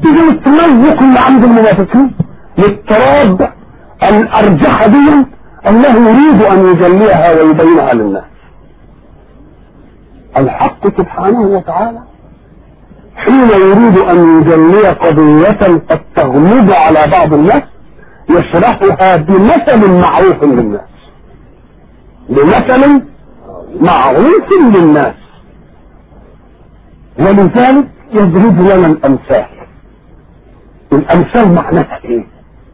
إذا التمزق اللي عند المنافقين للتراب الأرجح دي أنه يريد أن يجليها ويبينها للناس الحق سبحانه وتعالى حين يريد أن يجلي قضية قد تغلب على بعض الناس يشرحها بمثل معروف للناس بمثل معروف للناس ولذلك يضرب لنا الأمثال الأمثال معناها إيه؟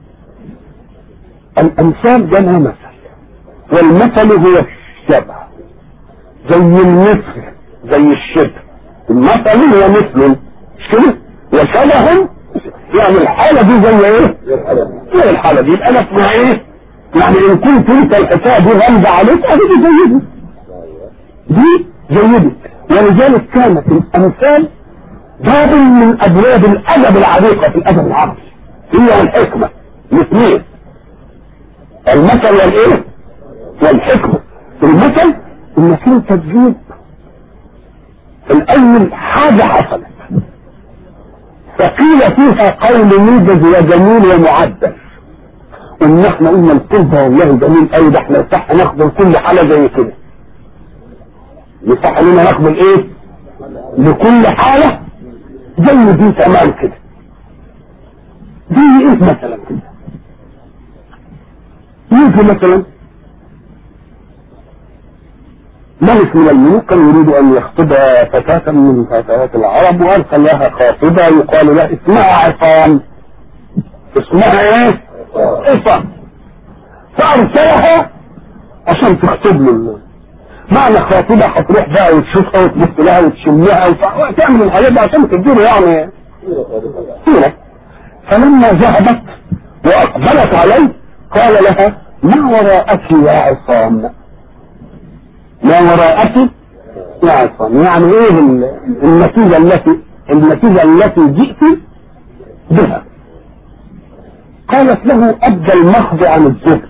الأمثال جمع مثل والمثل هو الشبه زي المثل زي الشبه المثل هو مثل مش كده وشبه يعني الحالة دي زي ايه زي الحالة دي يبقى انا اسمها ايه يعني ان كنت انت الحكاية دي غامضة عليك ادي دي زي دي دي زي دي ولذلك كانت الامثال باب من ابواب الادب العريقة في الادب العربي هي الحكمة الاثنين المثل والايه والحكمة المثل انك انت تجيب الاول حاجة حصلت فقيل فيها قول موجز وجميل ومعدل ان احنا قلنا القربة والله جميل قوي ده احنا يصح ناخد كل حالة زي كده يصح لنا ناخد الايه لكل حالة زي دي تمام كده دي ايه مثلا كده يجي مثلا ملك من الملوك كان يريد ان يخطب فتاة من فتيات العرب وارسل لها خاطبة يقال لها اسمها عصام اسمها ايه عصام فارسلها عشان تخطب له معنى خاطبة هتروح بقى وتشوفها وتبص لها وتشمها وتعمل الحاجات دي عشان تديله يعني سيرة فلما ذهبت واقبلت عليه قال لها ما وراءك يا عصام ما وراءك يا عصام يعني ايه النتيجة التي النتيجة التي جئت بها قالت له ابدى المخض عن الزبد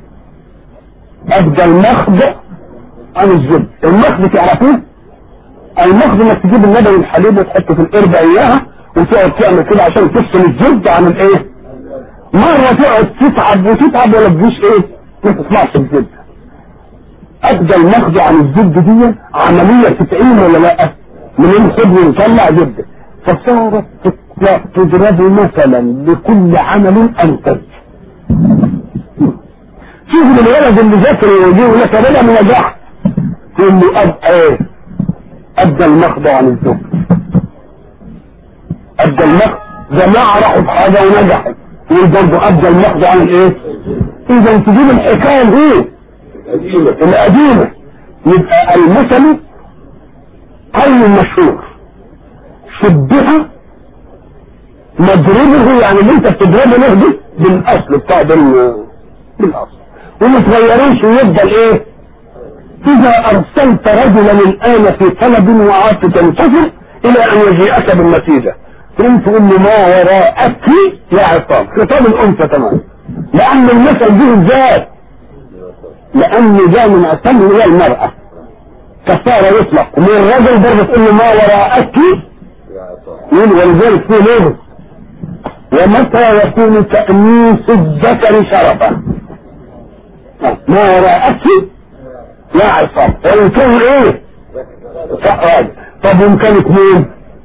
ابدى المخض عن الزبد المخض تعرفوه المخض انك تجيب اللبن الحليب وتحطه في القربة اياها وتقعد تعمل كده عشان تفصل الزبد عن الايه مرة تقعد تتعب وتتعب ولا تجيش ايه ما تطلعش الزبد ابدا المخض عن الزبد دي عملية تتعين ولا لا منين خد ونطلع زبدة فصارت تضرب مثلا لكل عمل انتج شوف الولد اللي ذاكر ويجي يقول لك انا من نجحت تقول له اب ايه ابدا المخض عن الزبد ابدا المخض جماعة راحوا بحاجة ونجحت يقول برضه ابدا المخض عن الايه اذا تجيب الحكاية الايه القديمة يبقى المثل قول مشهور شبه مضربه يعني اللي انت بتضربه له دي بالاصل بتاع بالاصل وما تغيروش ويفضل ايه اذا ارسلت رجلا الان في طلب وعادت تنتظر الى ان يجيئك بالنتيجة تقوم تقول له ما وراءك يا عصام خطاب الانثى تمام لان المثل دي بالذات لان ده من اسم هي المرأة كفارة يطلق ومن الرجل برضه تقول له ما وراءك يقول ولذلك في ليه ومتى يكون تأنيس الذكر شرفا ما وراءك يا عصام وإن كان ايه طب وإن كانت مين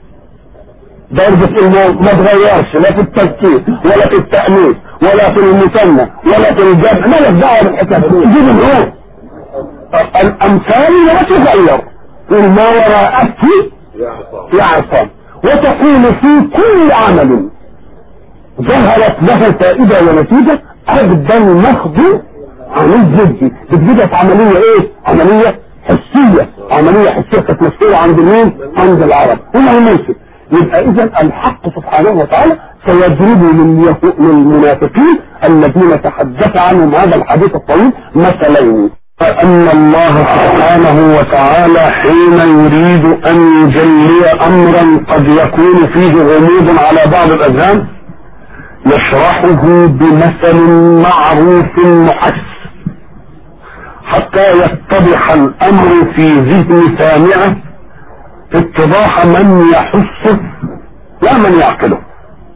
درجة الموت ما تغيرش لا في التفكير ولا في التأنيث ولا في المثنى ولا في الجمع ما لك دعوه بالحساب دي من هو الامثال لا تغير قل ما وراءك يا عصام وتقول في كل عمل ظهرت له فائدة ونتيجة ابدا نخض عن الجد بتجيبها في عملية ايه عملية حسية عملية حسية كانت مسؤولة عند مين عند العرب هنا المنصب يبقى اذا الحق سبحانه وتعالى سيضرب للمنافقين الذين تحدث عنهم هذا الحديث الطويل مثلين أن الله سبحانه وتعالى حين يريد أن يجلي أمرا قد يكون فيه غموض على بعض الأذهان يشرحه بمثل معروف محس حتى يتضح الأمر في ذهن سامعه اتضاح من يحسه لا من يعقله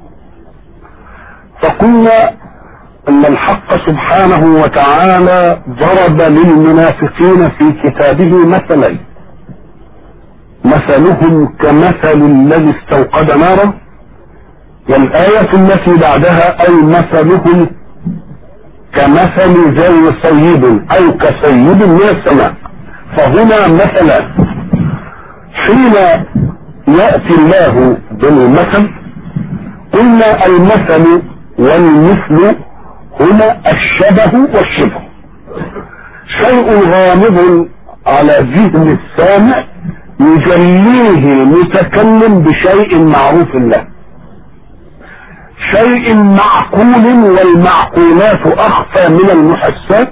فقلنا ان الحق سبحانه وتعالى ضرب للمنافقين في كتابه مثلين مثلهم كمثل الذي استوقد نارا والآية التي بعدها أي مثلهم كمثل زي صيد أو كصيد من السماء فهنا مثلا حين يأتي الله بالمثل قلنا المثل والمثل هنا الشبه والشبه شيء غامض على ذهن السامع يجليه المتكلم بشيء معروف له شيء معقول والمعقولات اخفى من المحسات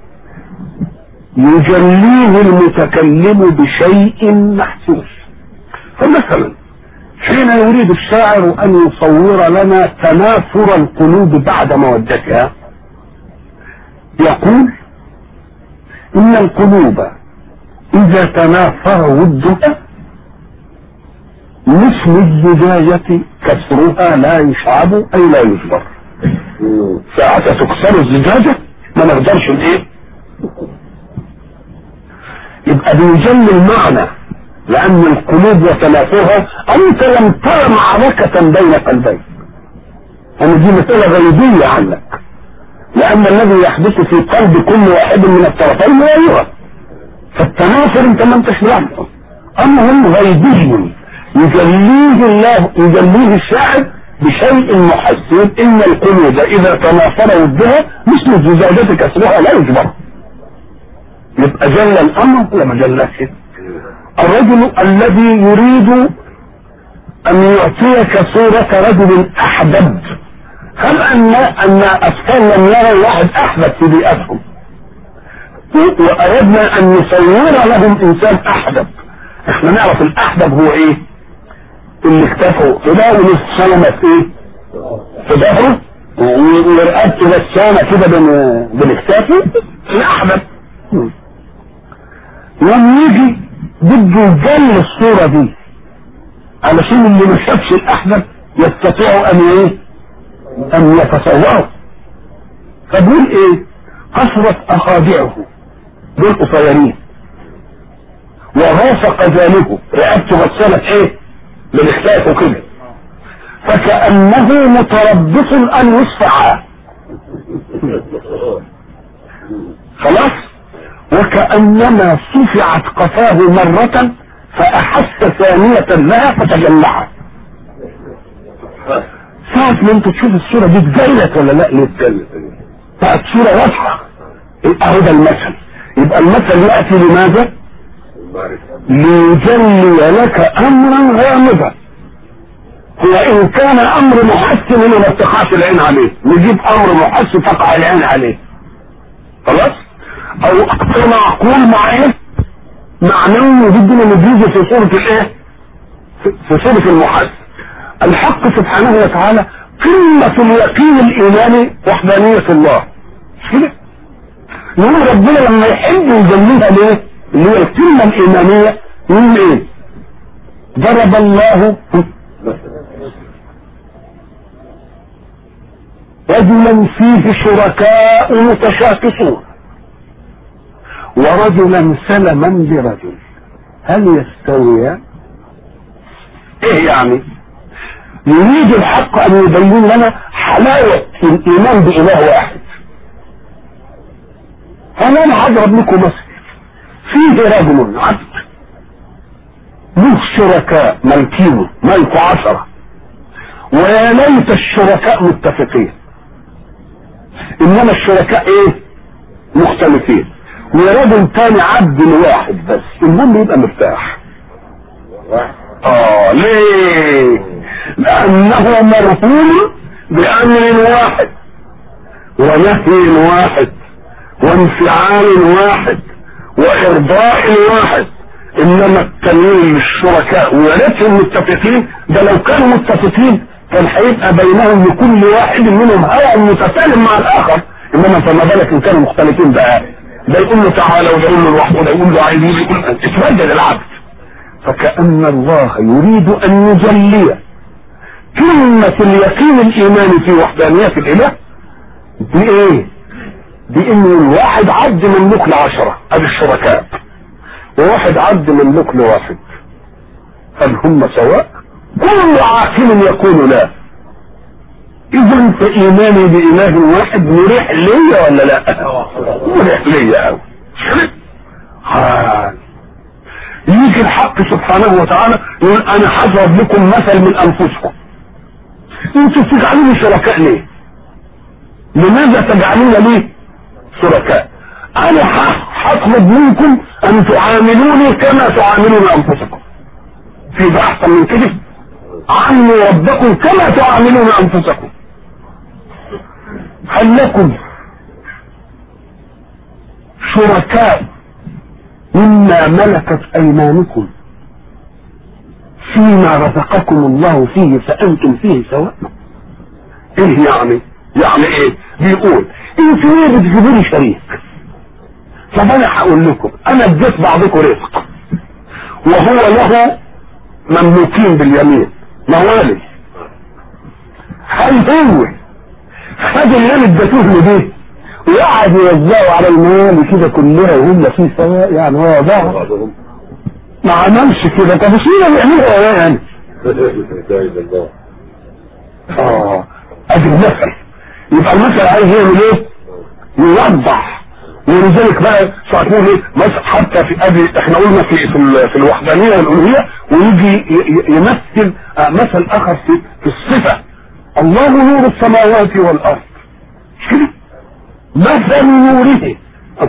يجليه المتكلم بشيء محسوس فمثلا حين يريد الشاعر ان يصور لنا تنافر القلوب بعد مودتها يقول ان القلوب اذا تنافر ودها مثل الزجاجة كسرها لا يشعب اي لا يجبر ساعة تكسر الزجاجة ما نقدرش الايه يبقى بيجل المعنى لان القلوب وتنافرها انت لم تر معركة بين قلبين يعني دي مسألة غيبية عنك لان الذي يحدث في قلب كل واحد من الطرفين لا يرى فالتنافر انت ما انتش لحظه امر غيبي يجليه الله يجليه الشاعر بشيء محسن ان القلوب اذا تنافر ودها مثل الزجاجة كسرها لا يجبر يبقى جل الامر ولا ما جلش الرجل الذي يريد ان يعطيك صورة رجل احبب هل ان ان اطفال لم يروا واحد احبب في بيئتهم واردنا ان نصور لهم انسان احبب احنا نعرف الاحبب هو ايه اللي اكتفوا كده والسلمة في ايه في ظهره ورقبته بسامة كده بين بين اكتافه الاحبب يوم يجي بده يجل الصورة دي علشان اللي ما شافش الاحبب يستطيعوا ان ايه ان يتصوروا فبيقول ايه قصرت اخادعه دول قصيرين وغاص قذانه رقبته غسالة ايه بالاختلاف وكده فكأنه متربص ان يصفع خلاص وكأنما صفعت قفاه مرة فأحس ثانية لها فتجلعت ساعة ما انت تشوف الصورة دي اتجلت ولا لا اتجلت بقت صورة واضحة اهو ده المثل يبقى المثل يأتي لماذا ليجلي لك امرا غامضا وان كان امر محسن ما اتقعش العين عليه نجيب امر محسن تقع العين عليه خلاص او امر معقول مع ايه معنوي جدا نجيزه في صورة الايه في صورة المحسن الحق سبحانه وتعالى قمة اليقين الايماني وحدانية الله مش كده يقول ربنا لما يحب يجليها ليه اللي هي القمة الإيمانية يقول إيه؟ ضرب الله رجلا فيه شركاء متشاكسون ورجلا سلما برجل هل يستويان؟ ايه يعني؟ يريد الحق ان يبين لنا حلاوة الايمان باله واحد فانا هضرب لكم مثل فيه رجل عبد له شركاء ملكينه ملك عشرة ويا ليت الشركاء متفقين انما الشركاء ايه مختلفين ورجل تاني عبد لواحد بس المهم يبقى مرتاح اه ليه لانه مرهون بامر واحد ونهي واحد وانفعال واحد وارضاء واحد انما التنوين للشركاء ويا ريتهم متفقين ده لو كانوا متفقين كان هيبقى بينهم لكل واحد منهم هوى متسالم مع الاخر انما فما بالك ان كانوا مختلفين بقى ده يقول له تعالى وده يقول له لوحده وده يقول له عايز يقول اتبدل العبد فكأن الله يريد ان يجلي كلمة اليقين الإيماني في وحدانية الإله بإيه؟ بإن الواحد عبد مملوك لعشرة أدي الشركاء وواحد عبد مملوك لواحد هل هم سواء؟ كل عاقل يقول لا إذا فإيماني بإله واحد مريح ليا ولا لا؟ مريح ليا أوي يجي الحق سبحانه وتعالى يقول أنا هضرب لكم مثل من أنفسكم انتوا بتجعلوني شركاء ليه لماذا تجعلون لي شركاء انا هطلب منكم ان تعاملوني كما تعاملون انفسكم في بحث من كده عاملوا ربكم كما تعاملون انفسكم هل لكم شركاء مما ملكت ايمانكم فيما رزقكم الله فيه فانتم فيه سواء ايه يعني يعني ايه بيقول انتوا ليه بتجيبوا لي شريك طب انا هقول لكم انا اديت بعضكم رزق وهو له مملوكين باليمين موالي هل هو خد اللي انا اديتوه له دي وقعد يوزعوا على الموالي كده كلها وهم في سواء يعني هو ضاع ما عملش كده طب اشمعنى بيعملوا ايه يعني؟ اه ادي المثل يبقى المثل عايز يعمل ايه؟ يوضح ولذلك بقى ساعتين ايه؟ مثل حتى في ادي احنا قلنا في في, في الوحدانيه والالوهيه ويجي يمثل مثل اخر في في الصفه الله نور السماوات والارض مش كده؟ مثل نوره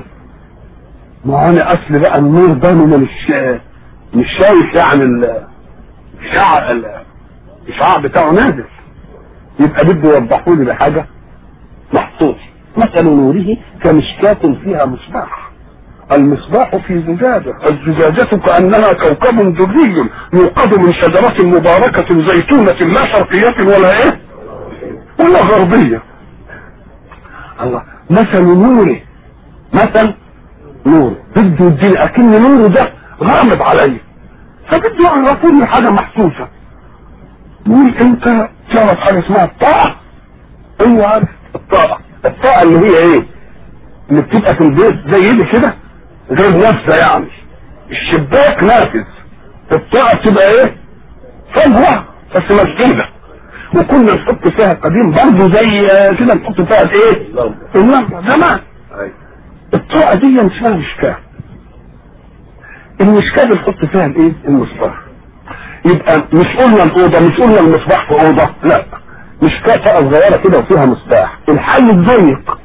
ما انا اصل بقى النور ده من مش مش شايف يعني الشعر الشعر بتاعه نازل يبقى بده يوضحوا لي بحاجه محطوط مثل نوره كمشكاة فيها مصباح المصباح في زجاجة الزجاجة كأنها كوكب دري يوقد من شجرة مباركة زيتونة لا شرقية ولا ايه ولا غربية الله مثل نوره مثل نور بده يديني اكن نوره ده غامض عليا فبده يعرفوني حاجه محسوسه يقول انت تعرف حاجه اسمها الطاعه ايوه عارف الطاعه الطاعه اللي هي ايه اللي بتبقى في البيت زي دي كده غير نافذه يعني الشباك نافذ الطاعه بتبقى ايه فجوه بس مسدوده وكنا نحط فيها قديم برضه زي كده نحط فيها ايه اللمبه زمان الطاعه دي اسمها مشكاه المشكاه بنحط فيها الايه المصباح يبقى مش قلنا الاوضه مش قلنا المصباح في اوضه لا مشكاه طاقه صغيره كده وفيها مصباح الحي الضيق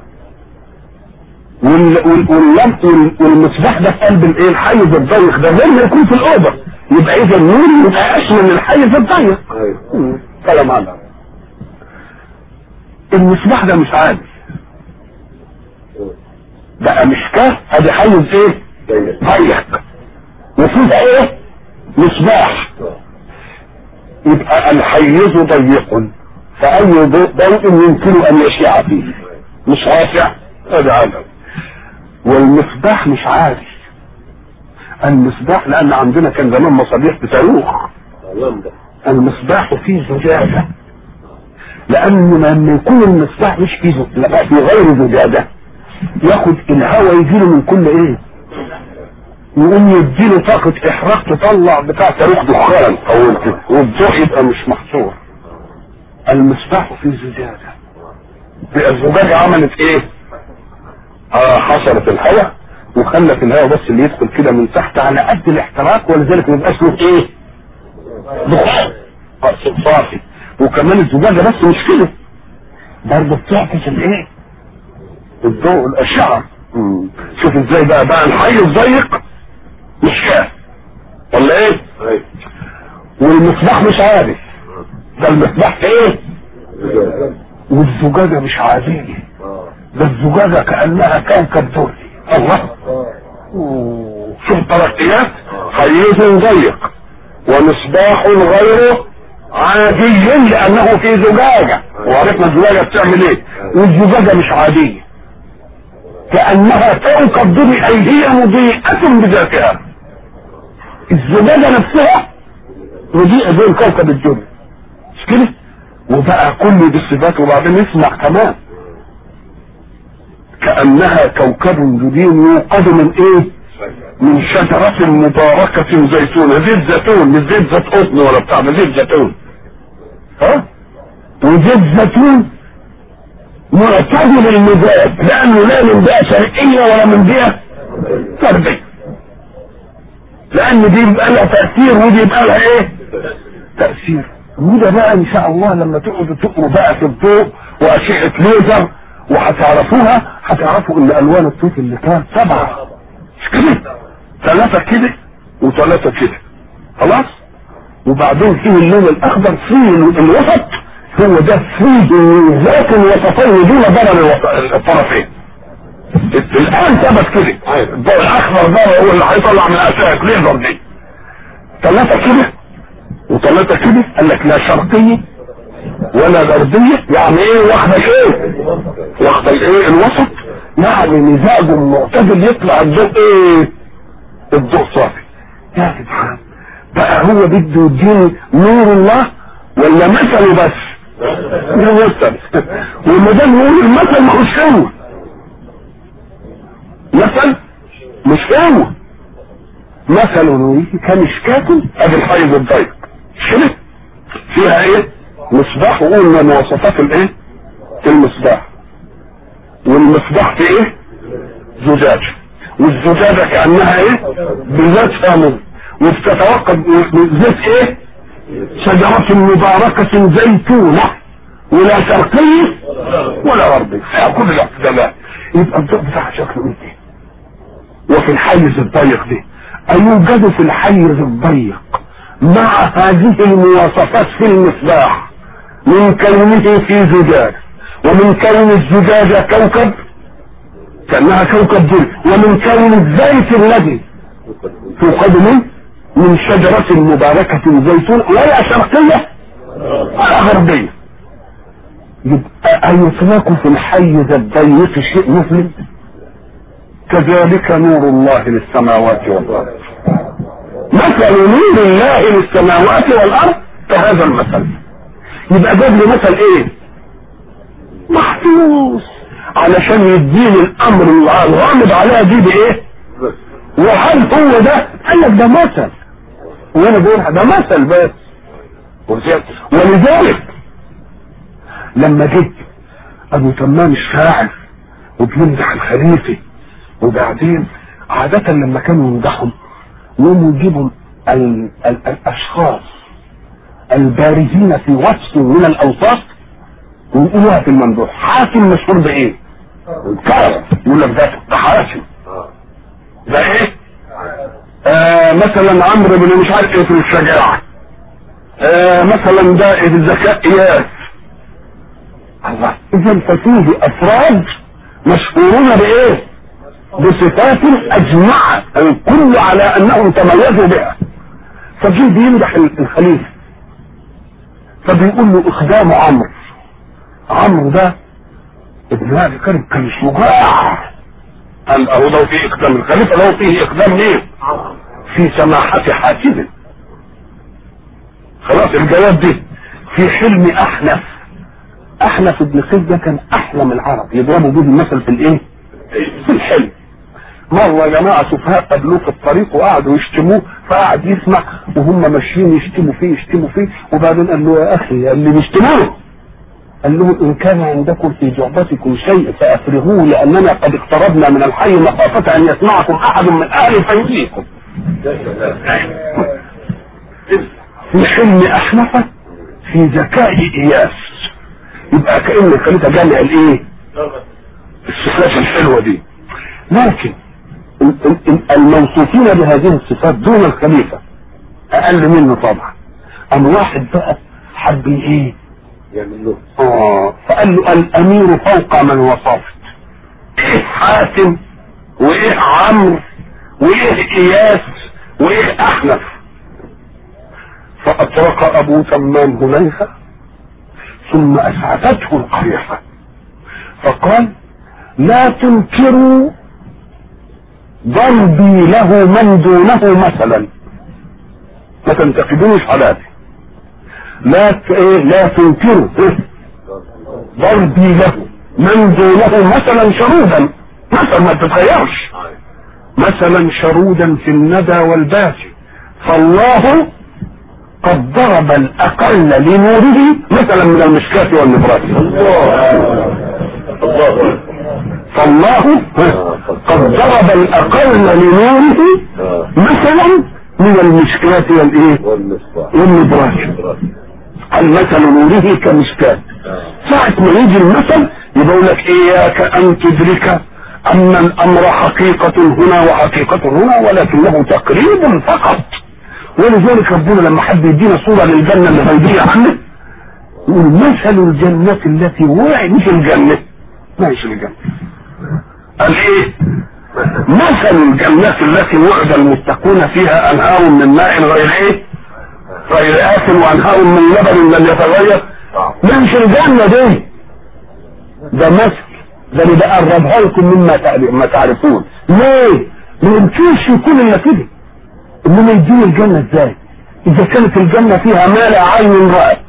وال وال وال والمصباح ده في قلب الايه الحيز الضيق ده غير ما يكون في الاوضه يبقى اذا النور يبقى اشمل من الحيز الضيق ايوه كلام عنه المصباح ده مش عادي بقى مشكاه ادي حيز ايه ضيق ضيق وفيه ايه مصباح يبقى الحيز ضيق فأي ضوء ضوء يمكن أن يشيع فيه مش واسع هذا عالم والمصباح مش عادي المصباح لأن عندنا كان زمان مصابيح بصاروخ لمبه المصباح فيه زجاجة لأن لما يكون المصباح مش فيه زجاجة لا في غير زجاجة ياخد الهواء يجيله من كل ايه يقوم يديله طاقة احراق تطلع بتاع صاروخ دخان او كده والضوء يبقى مش محصور المصباح فيه زجاجة بقى الزجاجة عملت ايه اه حصرت الهواء وخلت الهواء بس اللي يدخل كده من تحت على قد الاحتراق ولذلك ما يبقاش له ايه دخان قص صافي وكمان الزجاجة بس مش كده برضه بتعكس الايه الضوء الاشعه مم. شوف ازاي بقى بقى الحي الضيق مش كام ولا ايه ايوه والمصباح مش عادي ده المصباح في ايه والزجاجة مش عادية اه ده الزجاجة كأنها كوكب دري الله أوه. شوف ترقيات حيز ضيق ومصباح غير عادي لأنه في زجاجة وعرفنا الزجاجة بتعمل ايه والزجاجة مش عادية كأنها كوكب دري أي هي مضيئة بذاتها الزجاجة نفسها مضيئة زي الكوكب الدري مش كده وبقى كل دي الصفات وبعدين اسمع كمان كأنها كوكب جديد يوقد من ايه من شجرة مباركة زيتونة زيت زيتون مش زيت زيت قطن ولا بتاع ده زيت زيتون ها وزيت زيتون معتدل المزاج لانه لا من بيئة شرقية ولا من بيئة غربية لان دي يبقى لها تأثير ودي يبقى لها ايه تأثير وده بقى ان شاء الله لما تقعدوا تقروا بقى في الضوء واشعة ليزر وهتعرفوها هتعرفوا ان الوان الطوف اللي كان سبعة مش كده ثلاثة كده وثلاثة كده خلاص وبعدين فيه اللون الاخضر فيه الوسط هو ده فيه ذات الوسطين دون ضرر الطرفين الان ثبت كده الضوء الاخضر ده هو اللي هيطلع من اشعة ليزر دي ثلاثة كده وثلاثة كده قال لك لا شرقية ولا غربية يعني ايه واخدة ايه واخدة ايه الوسط يعني مزاج معتدل يطلع الضوء ايه الضوء صافي يا سبحان بقى هو بده يديني نور الله ولا مثله بس ده مثل وما دام يقول المثل ما هوش هو مثل مش هو مثل نوره كمشكاة ادي الحيز الضيق شنو فيها ايه مصباح وقلنا مواصفات الايه المصباح والمصباح في ايه زجاجة والزجاجة كأنها ايه بذات فامل وبتتوقد من زيت ايه شجرة مباركة زيتونة ولا شرقية ولا غربية فيها كل الاحتمالات يبقى الضوء بتاعها شكله ايه وفي الحيز الضيق دي أيوجد في الحيز الضيق مع هذه المواصفات في المصباح من كونه في زجاج ومن كون الزجاجة كوكب كأنها كوكب جل ومن كون الزيت الذي توقد منه من شجرة مباركة زيتون ولا شرقية ولا غربية يبقى أيطلق في الحيز الضيق شيء مفلس كذلك نور الله للسماوات والأرض مثل نور الله للسماوات والأرض كهذا المثل يبقى جاب لي مثل ايه محفوظ علشان يديني الامر الغامض عليها دي بايه وهل هو ده قال لك ده مثل وانا بقول ده مثل بس ولذلك لما جيت ابو تمام الشاعر وبيمدح الخليفه وبعدين عادة لما كانوا يمدحهم يقوموا يجيبوا ال ال الاشخاص البارزين في وصف من الاوصاف ويقولوها في الممدوح حاتم مشهور بايه الكرم يقول لك ده ده حاتم ده ايه آه مثلا عمرو بن مش عارف ايه في الشجاعة آه مثلا ده الذكاء اياس الله اذا ففيه افراد مشهورون بايه بصفات اجمع الكل على انهم تميزوا بها فجه بيمدح الخليفه فبيقول له اخدام عمرو عمرو ده ابن ابي كريم كان شجاع قال اهو لو في اقدام الخليفه لو فيه اقدام ليه في سماحة حاتم خلاص الجواب دي في حلم احنف احنف ابن قيس ده كان احلم العرب يضربوا به المثل في الايه في الحلم مرة يا جماعة سفهاء قابلوه في الطريق وقعدوا يشتموه فقعد يسمع وهم ماشيين يشتموا فيه يشتموا فيه وبعدين قال له يا اخي اللي بيشتموه قال له ان كان عندكم في جعبتكم شيء فافرغوه لاننا قد اقتربنا من الحي مخافة ان يسمعكم احد من اهله فيؤذيكم في حلم احنف في ذكاء اياس يبقى كأن الخليفة جامع الايه الصفات الحلوة دي لكن الموصوفين بهذه الصفات دون الخليفة اقل منه طبعا ام واحد بقى حب ايه اه فقال له الامير فوق من وصفت ايه حاتم وايه عمرو وايه اياس وايه احنف فاطرق ابو تمام هنيفه ثم اسعفته القريحه فقال لا تنكروا ضربي له من دونه مثلا ما تنتقدوش حالاتي لا ت- إيه لا تنكروا إيه؟ ضربي له من دونه مثلا شرودا مثلا ما تتغيرش مثلا شرودا في الندى والباسي فالله قد ضرب الاقل لنوره مثلا من المشكاة والنبرات فالله قد ضرب الاقل لنوره مثلا من المشكاة والايه والنبرات المثل نوره كمشكاة ساعة ما يجي المثل يقول لك اياك ان تدرك ان الامر حقيقة هنا وحقيقة هنا ولكنه تقريب فقط ولذلك ربنا لما حد يدينا صورة للجنة الغيبية عنه يقول مثل الجنة التي وعد مش الجنة ما هيش الجنة قال ايه مثل الجنة التي وعد المتقون فيها انهار من ماء غير ايه غير آسن وانهار من لبن لم يتغير ما مش الجنة دي ده مثل ده اللي بقربها لكم مما تعرف- ما تعرفون ليه؟ ما يمكنش يكون الا كده انما يدين الجنة ازاي؟ اذا كانت الجنة فيها ما لا عين رأت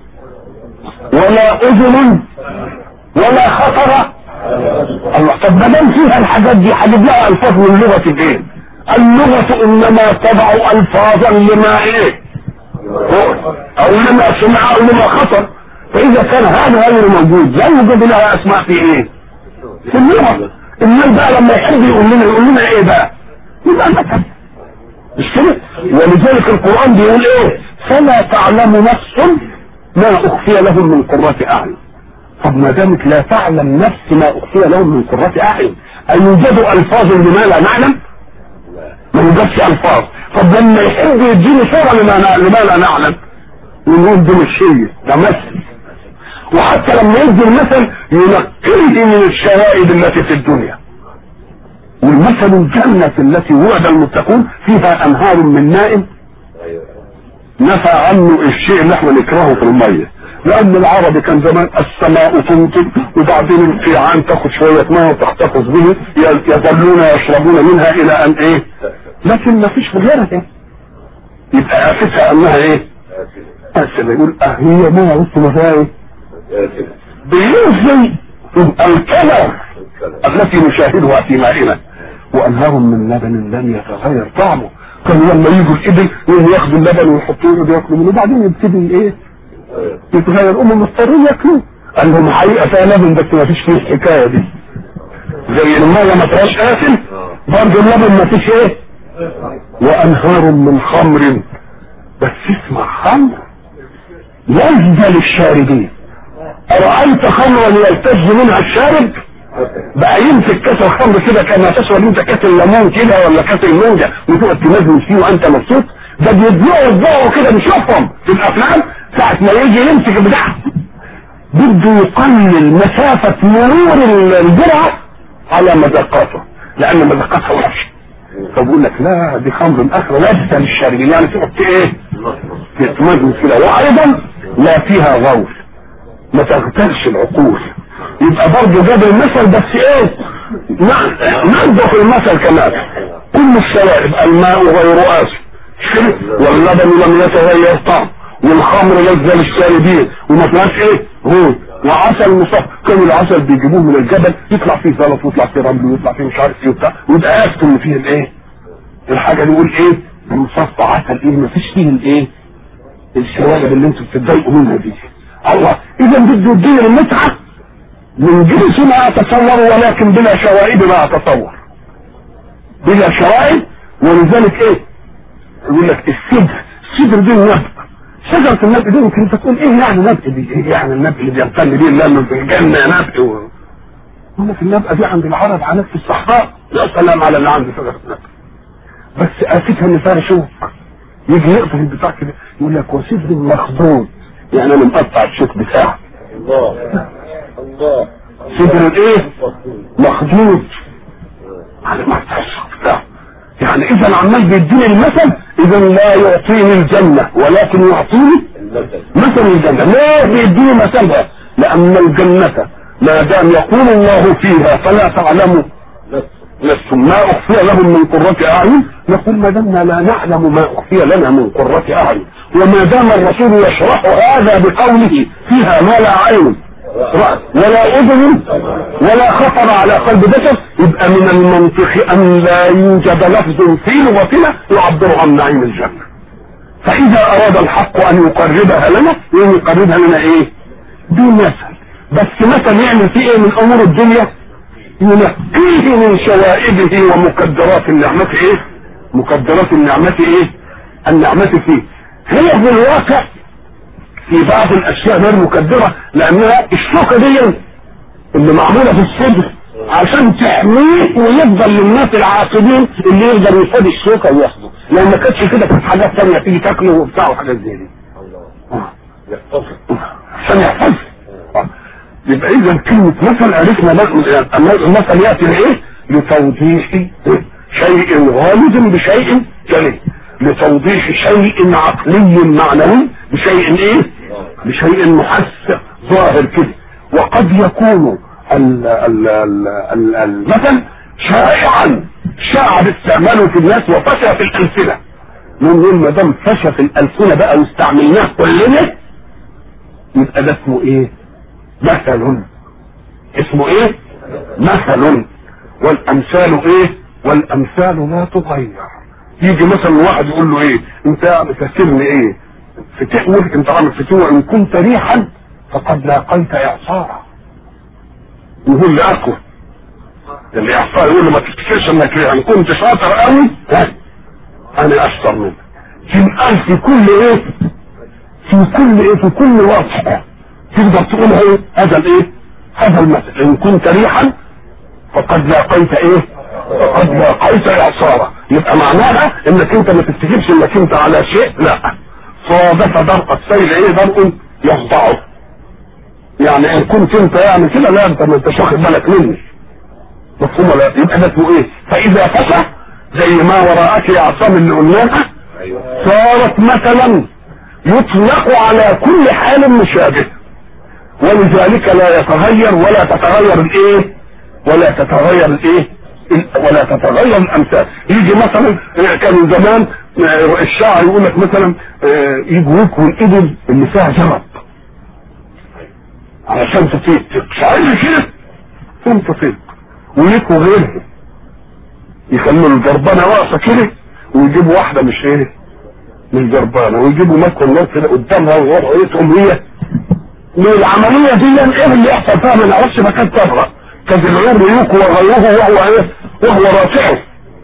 ولا اذن ولا خطر الله طب ما دام فيها الحاجات دي هجيب لها الفاظ من لغة الايه؟ اللغة انما تضع الفاظا لما ايه؟ او لما سمع او لما خطر فاذا كان هذا غير موجود لا يوجد لها اسماء في ايه؟ في اللغة الناس بقى لما يحب يقول لنا يقول لنا ايه بقى؟ يبقى مثل مش كده؟ ولذلك القرآن بيقول ايه؟ فلا تعلم نفس ما اخفي لهم من قرة اعين طب ما دامت لا تعلم نفس ما اخفي لهم من قرة اعين ايوجد الفاظ لما لا نعلم؟ ما يوجدش الفاظ طب لما يحب يديني صورة لما, نا- لما لا نعلم يقول دي مش هي ده مثل وحتى لما يدي المثل ينقيه من الشوائب التي في الدنيا والمثل الجنة التي وعد المتقون فيها انهار من ماء نفى عنه الشيء اللي احنا نكرهه في المية لان العربي كان زمان السماء تمطر وبعدين القيعان تاخد شوية ماء وتحتفظ به يظلون يشربون منها الى ان ايه لكن ما فيش غيرها ايه يبقى افتها انها ايه اسئلة يقول اه هي ما اسمها فيها ايه بينزل الكلر التي نشاهدها في مائنا وانهار من لبن لم يتغير طعمه كانوا لما يجوا الابل يقوموا ياخدوا اللبن ويحطوه وياكلوا منه وبعدين يبتدي ايه يتغير هم مضطرين ياكلوه قال لهم حقيقه فيها لبن بس ما فيش فيه الحكايه دي زي الميه ما فيهاش اسم برضه اللبن ما فيش ايه وانهار من خمر بس اسمع خمر لذة للشاربين أرأيت خمرا يلتز منها الشارب بقى يمسك كاس الخمر كده كما تشرب انت كاس الليمون كده ولا كاس المانجا وتقعد تمزمز فيه وانت مبسوط ده بيطلعوا يطلعوا كده بيشوفهم في الافلام ساعة ما يجي يمسك البتاع بده يقلل مسافة مرور الجرعة على مذاقاته لأن مذاقاتها وحشة فبقول لك لا دي خمر اخر لذة للشاربين يعني تقعد ايه تتمزمز كده وايضا لا فيها غول ما تغترش العقول يبقى برضه جاب المثل بس ايه ننظف المثل كمان كل الشوائب الماء غير آسف شرب واللبن لم يتغير طعم والخمر لذة للشاربين وما فيهاش ايه هو وعسل مصفى كانوا العسل بيجيبوه من الجبل يطلع فيه زلط ويطلع فيه رمل ويطلع فيه مش عارف ايه وبتاع ويبقى اسف ان فيه الايه الحاجه دي يقول ايه مصفى عسل ايه ما فيش فيه الايه الشوائب اللي انتوا بتتضايقوا منها دي الله اذا بده يديني المتعه من جنس ما اتصور ولكن بلا شوائب ما اتصور بلا شوائب ولذلك ايه يقول لك السدر السدر دي النبق شجرة النبق دي يمكن انت تقول ايه يعني نبق دي ايه يعني النبق اللي بيمتن بيه الله في الجنة نبق و... يقول لك النبقة دي عند العرب على في الصحراء يا سلام على اللي عنده شجرة النبق بس افتها ان فيها شوك يجي يقطع البتاع كده يقول لك وسدر مخضوض يعني انا مقطع الشوك بتاعه الله الله صدر الايه مخدود على ما بتاعه يعني اذا عمال بيديني المثل اذا لا يعطيني الجنة ولكن يعطيني المثل مثل الجنة ليه بيديني مثلها لان الجنة ما دام يقول الله فيها فلا تعلم نفس ما اخفي لهم من قرة اعين نقول ما دمنا لا نعلم ما اخفي لنا من قرة اعين وما دام الرسول يشرح هذا بقوله فيها ما لا عين رأت ولا أذن ولا خطر على قلب بشر يبقى من المنطق أن لا يوجد لفظ في لغتنا يعبر عن نعيم الجنة فإذا أراد الحق أن يقربها لنا يقربها لنا إيه؟ بمثل بس مثل يعمل فيه إيه من أمور الدنيا؟ ينقيه من شوائبه ومقدرات النعمة إيه؟ مقدرات النعمة إيه؟ النعمة فيه هي في الواقع في بعض الاشياء غير مكدره لانها الشوكه دي اللي معموله في الصدر عشان تحميه ويفضل للناس العاقلين اللي يقدر يفادي الشوكه وياخده لو ما كانتش كده كانت حاجات ثانيه تيجي تاكله وبتاع وحاجات زي دي عشان يحفظ يبقى اذا كلمه مثل عرفنا المثل ياتي لايه؟ لتوضيح شيء غالب بشيء جلي لتوضيح شيء عقلي معنوي بشيء ايه بشيء محس ظاهر كده وقد يكون ال ال ال ال المثل شائعا شاع باستعماله في الناس وفشى في الالسنه نقول ما دام فشى في الالسنه بقى واستعملناه كلنا يبقى ده اسمه ايه مثل اسمه ايه مثل والامثال ايه والامثال لا تغير يجي مثلا واحد يقول له ايه انت بتسيرني ايه فتحول انت عامل فتوى ان كنت ريحا فقد لاقيت اعصارا يقول لي اقوى اللي اعصار يقول له ما تفتكرش انك ريح ان كنت شاطر قوي ها انا اشطر منك تنقل في كل ايه في كل ايه في كل وصف تقدر تقول ايه هذا الايه هذا المثل ان كنت ريحا فقد لاقيت ايه فقد لاقيت اعصارا يبقى معناها انك انت ما تفتكرش انك انت على شيء لا صادف درق السيل ايه درق يخضعه يعني ان كنت انت يعني كده لا انت ما انتش واخد بالك مني مفهوم ولا يبقى ده اسمه ايه فاذا فشى زي ما وراءك يا عصام اللي قلناها صارت مثلا يطلق على كل حال مشابه ولذلك لا يتغير ولا تتغير الايه ولا تتغير الايه ولا تتغير الامثال يجي مثلا كان زمان الشاعر يقول لك مثلا يجوك والابل اللي فيها جرب علشان تطيق شاعر كده ثم تطيق ويكوا غيرها يخلوا الجربانه واقفه كده ويجيبوا واحده مش ايه مش جربانه ويجيبوا مكوا الناس كده قدامها ويروحوا ايتهم هي العمليه دي ايه اللي يحصل فيها ما نعرفش مكان تبرأ كان الغير يوك وغيره وهو ايه وهو رافعه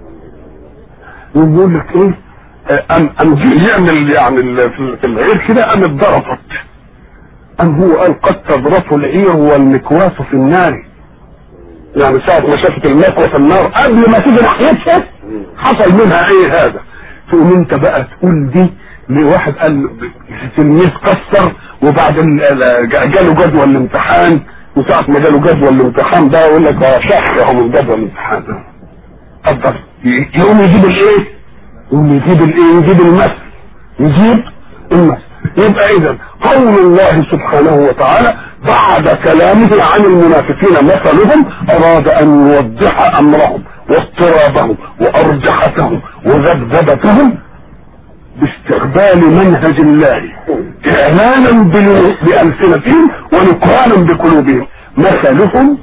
ويقول لك ايه ام ام جه يعمل يعني في العير كده ام اتضربت ام هو قال قد تضرف العير والمكواس في النار يعني ساعة ما شافت المكوى في النار قبل ما تيجي ناحيتها حصل منها ايه هذا تقوم انت بقى تقول دي لواحد قال تلميذ كسر وبعدين جاله جدول الامتحان وساعة ما جاله جدول الامتحان ده يقول لك اه شهر من جدول الامتحان ده اتفضل يقوم يجيب الايه؟ يقوم يجيب الايه؟ يجيب المثل يجيب المثل يبقى اذا قول الله سبحانه وتعالى بعد كلامه عن المنافقين مثلهم اراد ان يوضح امرهم واضطرابهم وارجحتهم وذبذبتهم باستقبال منهج الله اعلانا بألسنتهم ونكرانا بقلوبهم مثلهم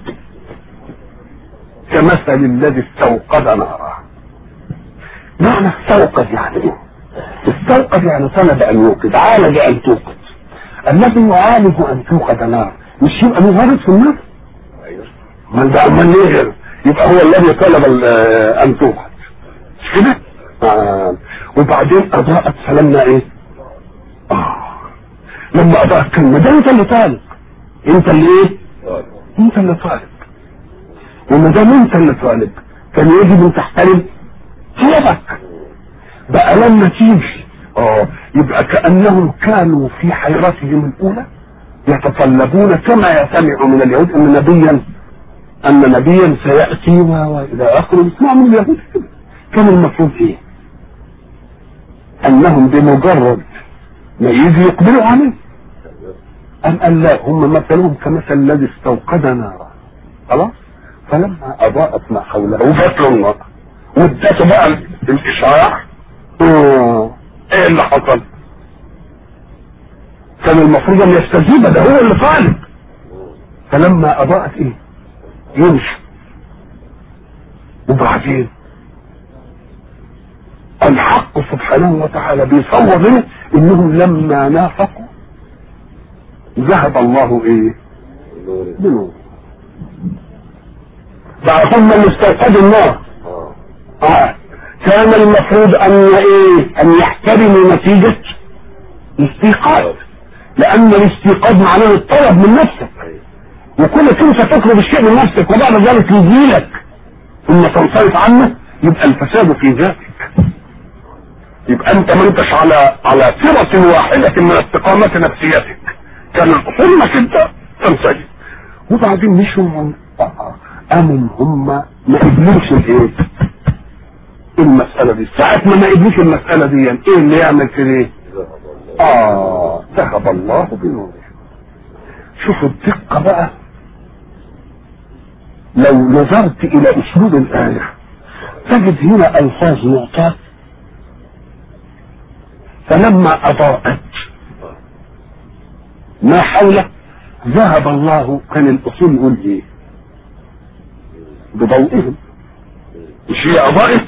كمثل الذي استوقد نارا معنى استوقد يعني ايه استوقد يعني طلب ان يوقد عالج ان توقد الذي يعالج ان توقد نار مش يبقى مغرد في النار من ده من يغير يبقى هو الذي طلب ان توقد مش كده آه. وبعدين اضاءت فلما ايه اه لما اضاءت كلمه ده انت اللي طالب انت اللي ايه انت اللي طالب وما دام انت اللي طالب كان يجب ان تحترم طلبك بقى لما تيجي اه يبقى كانهم كانوا في حيرتهم الاولى يتطلبون كما يسمع من اليهود ان نبيا ان نبيا سياتي والى اخره يسمع من اليهود كده كان المفروض ايه انهم بمجرد ما يجي يقبلوا عليه ام قال لا هم مثلهم كمثل الذي استوقد نارا خلاص فلما اضاءت ما حوله وجات له النار وادته بقى الاشعاع ايه اللي حصل كان المفروض ان يستجيب ده هو اللي طالب فلما اضاءت ايه يمشي وبعدين الحق سبحانه وتعالى بيصور لنا انهم لما نافقوا ذهب الله ايه بنور بقى هم اللي استوقدوا النار آه. كان المفروض ان ايه ان يحترموا نتيجة الاستيقاظ لان الاستيقاظ معناه الطلب من نفسك وكل انت تطلب الشيء من نفسك وبعد ذلك يجيلك ثم تنصرف عنه يبقى الفساد في ذاتك يبقى انت ما انتش على على صلة واحدة من استقامة نفسيتك كان الاصول انك انت تنسجم وبعدين مشوا قاموا هم ما قبلوش الايه المسألة دي ساعة ما ما قبلوش المسألة دي يعني ايه اللي يعمل كده ايه اه ذهب الله بنوره شوفوا الدقة بقى لو نظرت الى اسلوب الآية تجد هنا الفاظ معطاة فلما اضاءت ما حوله ذهب الله كان الاصول يقول ايه بضوئهم مش هي اضاءت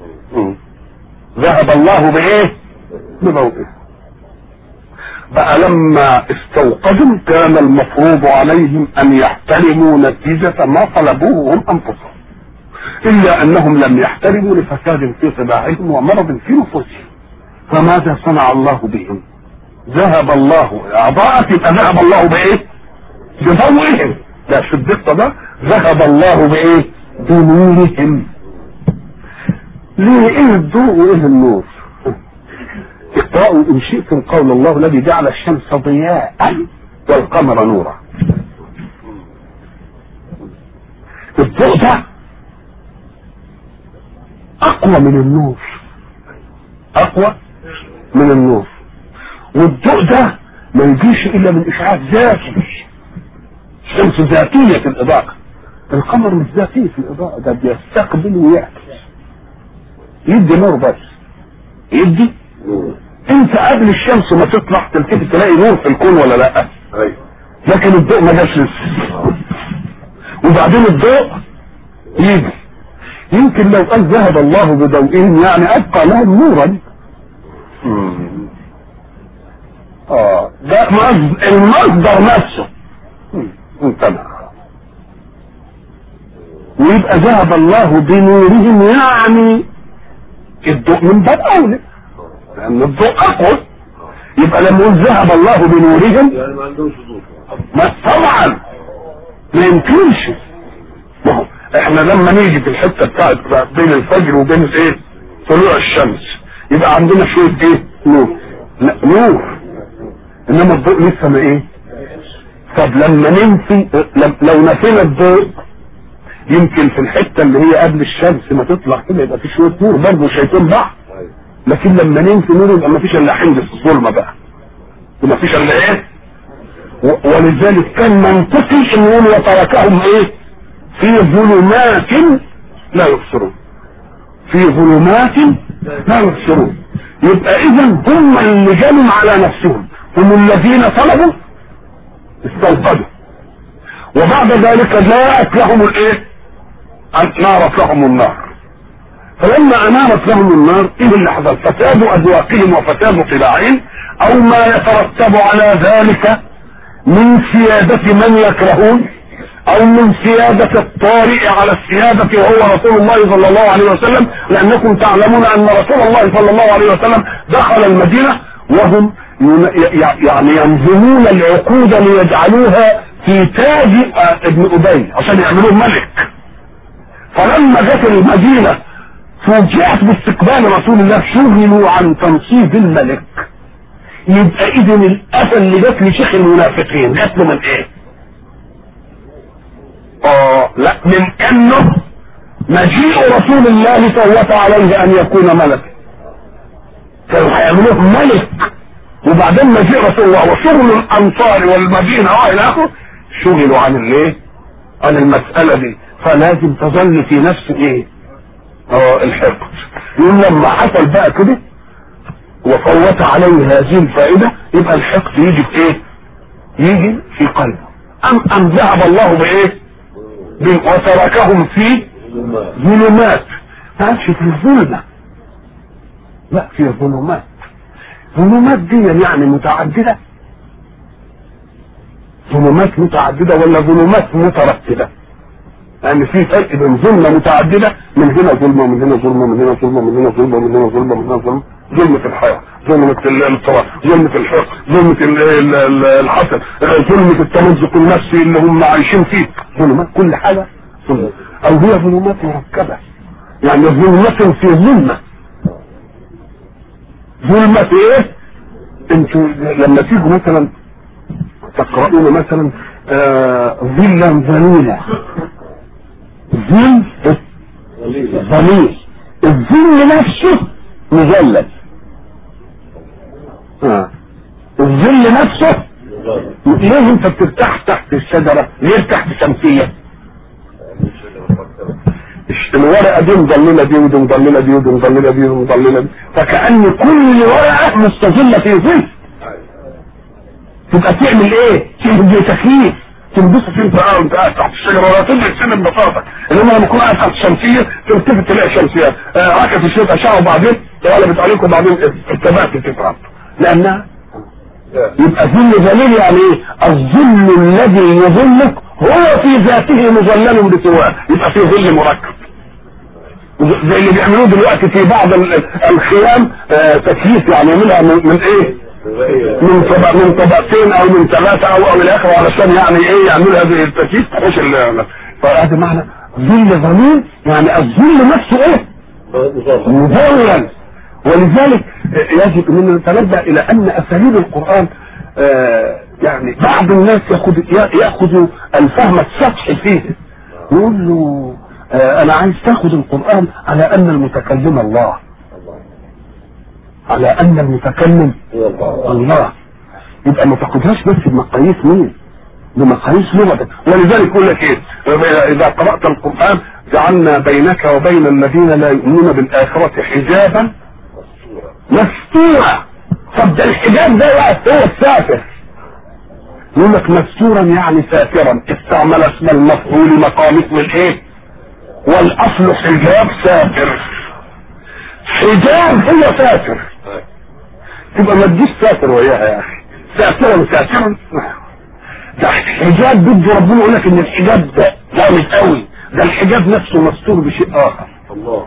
ذهب الله بايه بضوئهم بقى لما استوقدوا كان المفروض عليهم ان يحترموا نتيجة ما طلبوه هم انفسهم الا انهم لم يحترموا لفساد في طباعهم ومرض في نفوسهم فماذا صنع الله بهم ذهب الله اضاءت يبقى ذهب الله بايه بضوئهم لا في الدقة ده ذهب الله بايه بنورهم ليه ايه الضوء وايه النور اقرأوا ان شئتم قول الله الذي جعل الشمس ضياء والقمر نورا الضوء ده اقوى من النور اقوى من النور والضوء ده ما يجيش الا من اشعاع ذاتي الشمس ذاتية في الاضاءة القمر مش ذاتي في الاضاءة ده بيستقبل ويعكس يدي نور بس يدي انت قبل الشمس ما تطلع تلتفت تلاقي نور في الكون ولا لا ايوه لكن الضوء ما جاش لسه وبعدين الضوء يجي يمكن لو قال ذهب الله بضوئهم يعني ابقى لهم نورا اه ده مصدر المصدر نفسه انتبه ويبقى ذهب الله بنورهم يعني الضوء من باب اولى لان الضوء اقوى يبقى لما يقول ذهب الله بنورهم يعني ما عندهمش ضوء ما طبعا ما يمكنش ما هو احنا لما نيجي في الحته بتاعت بين الفجر وبين ايه طلوع الشمس يبقى عندنا شويه ايه نور لا نور انما الضوء لسه ما ايه طب لما ننفي لم- لو نفينا الضوء يمكن في الحته اللي هي قبل الشمس ما تطلع كده يبقى في شويه نور برضه شايفين بعض ايوه لكن لما ننفي نور يبقى ما فيش الا حمض الظلمه بقى وما فيش الا ايه و- ولذلك كان منطقي ان يقول وتركهم ايه في ظلمات لا يبصرون في ظلمات لا يبصرون يبقى اذا هم اللي جنوا على نفسهم هم الذين طلبوا استوقدوا وبعد ذلك جاءت لهم الايه نارت لهم النار فلما انارت لهم النار ايه اللي حصل فساد اذواقهم وفساد طباعهم او ما يترتب على ذلك من سيادة من يكرهون او من سيادة الطارئ على السيادة وهو رسول الله صلى الله عليه وسلم لانكم تعلمون ان رسول الله صلى الله عليه وسلم دخل المدينة وهم ين- ي- يعني ينظمون العقود ليجعلوها في تاج آه، ابن ابي عشان يعملوه ملك فلما جت المدينة فوجئت باستقبال رسول الله شغلوا عن تنصيب الملك يبقى اذن الاسى اللي جت لشيخ المنافقين جت له من ايه اه لا من انه مجيء رسول الله فوت عليه ان يكون ملكا كانوا هيعملوه ملك وبعدين مجيء رسول الله وشغل الانصار والمدينه والى اخره شغلوا عن الايه عن المساله دي فلازم تظل في نفس ايه اه الحقد يقول لما حصل بقى كده وفوت عليه هذه الفائدة يبقى الحقد يجي في ايه يجي في قلبه ام ام ذهب الله بايه ب- وتركهم في ظلمات ما قالش في الظلمة لا في ظلمات ظلمات دي يعني متعددة ظلمات متعددة ولا ظلمات مترتبة يعني في فرق بين ظلمة متعددة من هنا ظلمة من هنا ظلمة من هنا ظلمة من هنا ظلمة من هنا ظلمة من هنا ظلمة ظلمة الحياة ظلمة ال- التراب ظلمة الحق ظلمة ال- ال- ال- الحسد ظلمة التمزق النفسي اللي هم عايشين فيه ظلمات كل حاجة ظلمة او هي ظلمات مركبة يعني ظلمة في ظلمة ظلمة في ايه انتوا لما تيجوا مثلا تقرؤون مثلا آه، ظلا ظليلا ظل ظليل الظل نفسه مظلل آه. الظل نفسه ليه انت بترتاح تحت الشجرة ليه تحت شمسية الورقة دي مظللة دي ودي مظللة دي ودي مظللة دي ودي مظللة دي فكأن كل ورقة مستظلة في ظل تبقى تعمل ايه؟ تعمل زي تكييف تلبسه انت اه انت قاعد تحت الشجره ولا تدرك سن ببساطه انما لما تكون قاعد تحت الشمسيه تلتفت تلاقي شمسيه آه عكس الشتاء اشعه وبعدين قلبت عليك وبعدين اتبعت تتعب لانها يبقى ظل ظليل يعني ايه؟ الظل الذي يظلك هو في ذاته مظلل بسواه يبقى في ظل مركب زي اللي بيعملوه دلوقتي في بعض ال- الخيام آه تكييف يعني يعملها من, من ايه؟ من طبق من طبقتين او من ثلاثة او او الى اخره علشان يعني ايه يعملوا هذه التكييف تحوش ال- فهذا معنى ظل ظليل يعني الظل نفسه ايه؟ مظلل ولذلك يجب ان نتنبه الى ان اساليب القران آه، يعني بعض الناس ياخذ ياخذ الفهم السطحي فيه يقول له آه، انا عايز تاخذ القران على ان المتكلم الله على ان المتكلم الله يبقى ما تاخدهاش بس بمقاييس مين بمقاييس لغتك ولذلك يقول لك ايه اذا قرات القران جعلنا بينك وبين الذين لا يؤمنون بالاخره حجابا مستورا طب ده الحجاب ده بقى هو الساتر يقول لك مستورا يعني ساترا استعمل اسم المفعول مقام اسم الايه والاصل حجاب ساتر حجاب هو ساتر تبقى ما تجيش ساتر وياها يا اخي ساترا ساترا ده حجاب بده ربنا يقول لك ان الحجاب ده جامد قوي ده الحجاب نفسه مستور بشيء اخر الله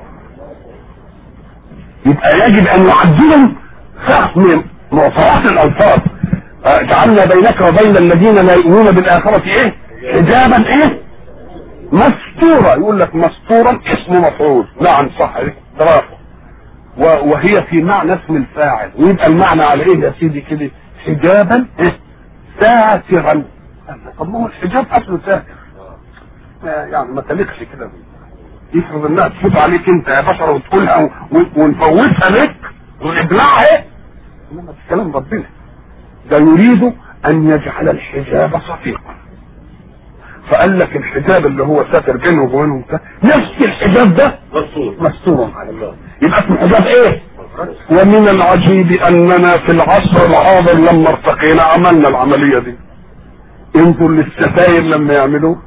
يبقى يجب ان يعدلهم فهم معطيات الالفاظ آه، جعلنا بينك وبين الذين لا يؤمنون بالاخره ايه حجابا ايه مستورا يقول لك مستورا اسم مفعول نعم صح برافو و- وهي في معنى اسم الفاعل ويبقى المعنى على ايه يا سيدي كده حجابا ايه ساترا طب ما هو الحجاب اصله ساتر آه، يعني ما تليقش كده يفرض انها تفوت عليك انت يا بشر وتقولها و- و- ونفوتها لك ونبلعها انما ده كلام ربنا ده يريد ان يجعل الحجاب صفيقا فقال لك الحجاب اللي هو ساتر بينه وبينهم ده، نفس الحجاب ده مقصود مستور عليه الله يبقى اسمه حجاب ايه ومن العجيب اننا في العصر الحاضر لما ارتقينا عملنا العملية دي انظر للستاير لما يعملوه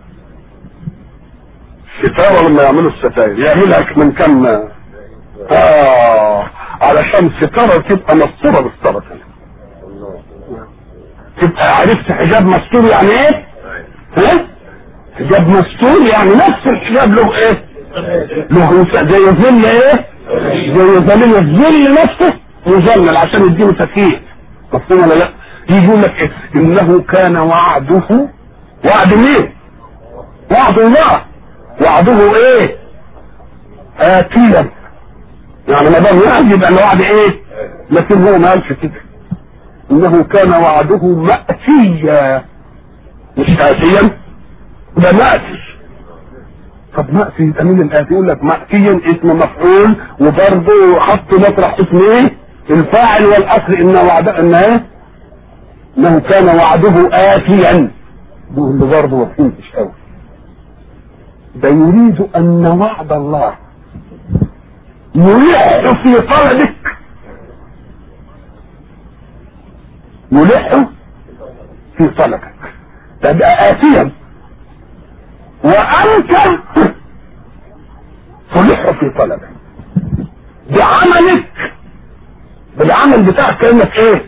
ستارة لما يعملوا الستاير يعملها من كم اه علشان ستارة تبقى مستورة بالستارة الله تبقى عرفت حجاب مستور يعني ايه ها حجاب مستور يعني نفس الحجاب له ايه له زي ظل ايه زي ظل الظل نفسه مظلل عشان يديله تكييف مفهوم ولا لا يجي يقول لك إيه؟ انه كان وعده وعد مين وعد الله وعده ايه اتيا يعني ما دام وعد يبقى الوعد ايه لكن هو ما قالش كده انه كان وعده مأتيا مش آتيا ده مأتي طب مأتي يبقى مين الآتي يقول لك مأتيا اسم مفعول وبرضه حط مطرح اسم ايه الفاعل والاصل ان وعد ان ايه انه كان وعده آتيا دول اللي برضه ما فهمتش قوي ده يريد ان وعد الله يلح في طلبك يلح في طلبك تبقى آتيا وأنت تلح في طلبك بعملك بالعمل بتاعك كأنك ايه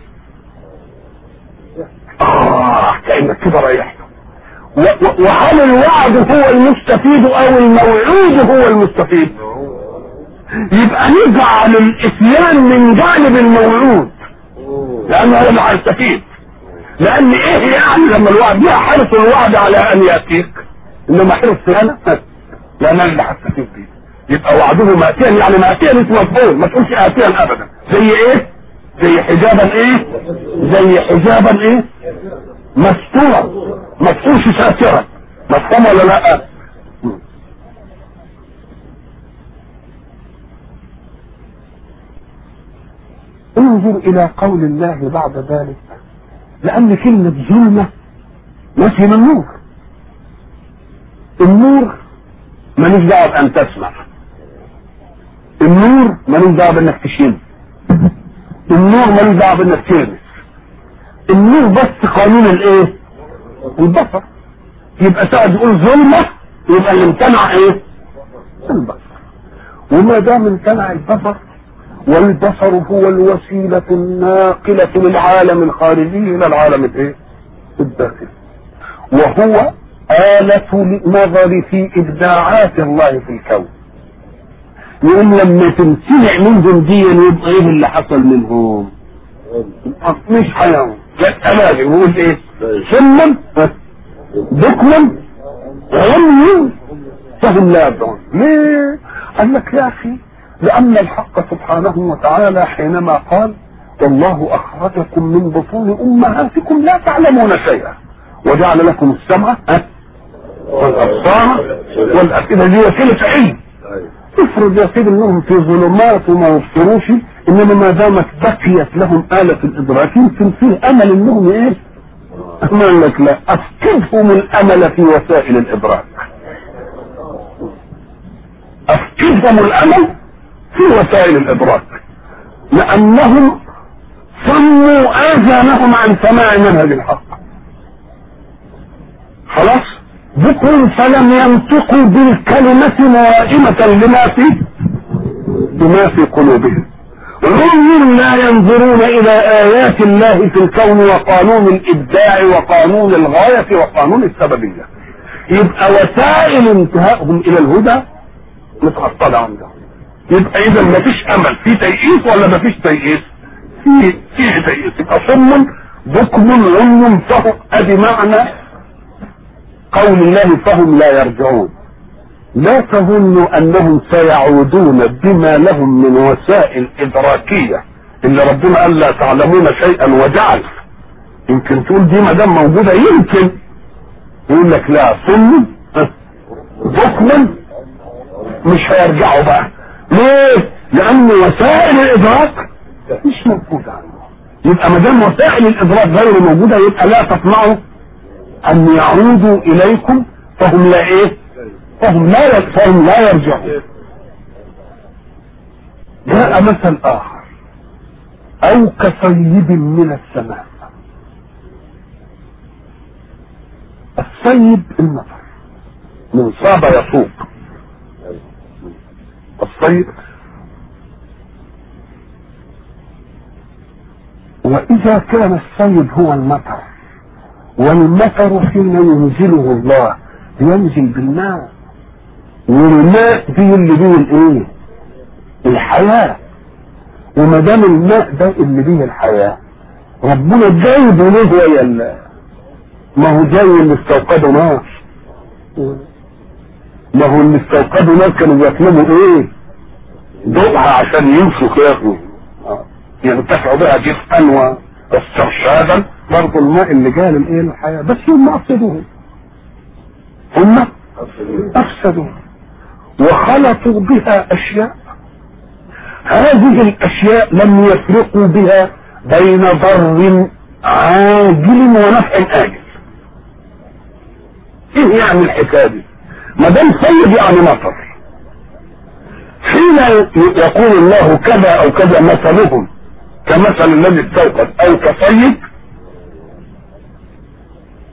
آه كأنك كده ريحت و- و- وهل الوعد هو المستفيد او الموعود هو المستفيد يبقى نجعل الاتيان من جانب الموعود لانه هو اللي هيستفيد لان ايه يعني لما الوعد لا حرص الوعد على ان ياتيك انما حرص انا لان انا اللي هستفيد بيه يبقى وعده ماتيا يعني ماتيا مش مفهوم ما تقولش اتيا ابدا زي ايه زي حجابا ايه زي حجابا ايه مستورا ما تقولش ساترا مفهوم ولا لا انظر الى قول الله بعد ذلك لان كلمة ظلمة نفي من النور النور ماليش دعوة بأن تسمع النور ماليش دعوة بأنك تشم النور ماليش دعوة بأنك تلمس النور بس قانون الايه البصر يبقى ساعد يقول ظلمة يبقى اللي امتنع ايه البصر وما دام امتنع البصر والبصر هو الوسيلة الناقلة للعالم الخارجي إلى العالم الايه الداخلي وهو آلة نظر في إبداعات الله في الكون يقول لما تمتنع منهم دي يبقى ايه اللي حصل منهم مش حيوان لا يقول ايه سما بكما عمي فهم لا يدعون ليه قال لك يا اخي لان الحق سبحانه وتعالى حينما قال والله اخرجكم من بطون امهاتكم لا تعلمون شيئا وجعل لكم السمع والابصار والافئده دي وسيله علم افرض يا سيدي انهم في ظلمات وما يبصروش انما ما دامت بقيت لهم آلة الادراك يمكن فيه امل انهم ايه؟ قال لك لا افقدهم الامل في وسائل الادراك افقدهم الامل في وسائل الادراك لانهم صموا اذانهم عن سماع منهج الحق خلاص ذكر فلم ينطقوا بالكلمة موائمة لما في بما في قلوبهم عمي لا ينظرون الى ايات الله في الكون وقانون الابداع وقانون الغاية وقانون السببية يبقى وسائل انتهائهم الى الهدى متعطلة عندهم يبقى اذا مفيش امل في تيئيس ولا مفيش تيئيس في في تيئيس يبقى صم بكم عمي فهم ادي معنى قول الله فهم لا يرجعون لا تظنوا انهم سيعودون بما لهم من وسائل ادراكيه اللي ربنا قال لا تعلمون شيئا وجعل يمكن تقول دي ما دام موجوده يمكن يقول لك لا صم بكم مش هيرجعوا بقى ليه؟ لان وسائل الادراك مش موجوده عندهم يبقى ما دام وسائل الادراك غير موجوده يبقى لا تطمعوا ان يعودوا اليكم فهم لا ايه فهم لا فهم لا يرجعون جاء مثل اخر او كصيب من السماء الصيب المطر من صاب يصوب الصيب واذا كان الصيب هو المطر والمطر حين ينزله الله ينزل بالماء والماء دي اللي بيه الايه الحياة وما دام الماء ده اللي بيه الحياة ربنا جايب له ويا ال- ما هو جاي اللي استوقدوا نار ما هو اللي استوقدوا نار كانوا بيطلبوا ايه ضوءها عشان يمشوا كده آه. ينتفعوا بها جفءا واسترشادا برضه الماء اللي جاي للايه الحياة بس هم افسدوه هم افسدوا وخلطوا بها اشياء هذه الاشياء لم يفرقوا بها بين ضر عاجل ونفع اجل ايه يعني الحكايه دي ما دام صيب يعني مطر حين يقول الله كذا او كذا مثلهم كمثل الذي استوقد او كصيب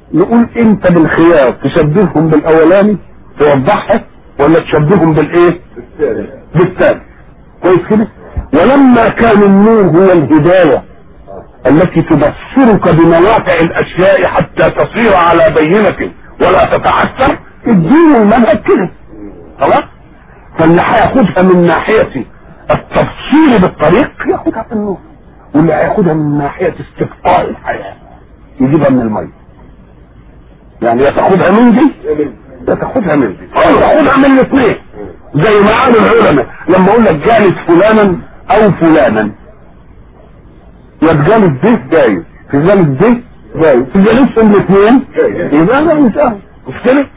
نقول انت بالخيار تشبههم بالاولاني توضحها ولا تشبههم بالايه الثاني بالثاني كويس كده ولما كان النور هو الهدايه التي تبصرك بمواقع الاشياء حتى تصير على بينه ولا تتعثر الدين والمنهج كده خلاص فاللي هياخدها من ناحيه التفصيل بالطريق ياخدها في النور واللي هياخدها من ناحيه استبقاء الحياه يجيبها من الميه يعني يا تاخدها من دي يا تاخدها من دي او تاخدها من الاثنين زي ما قالوا العلماء لما اقول لك جالس فلانا او فلانا يا بجانب ده جايز في جانب ده جايز في جانبهم الاثنين يبقى انا انتهى مش كده؟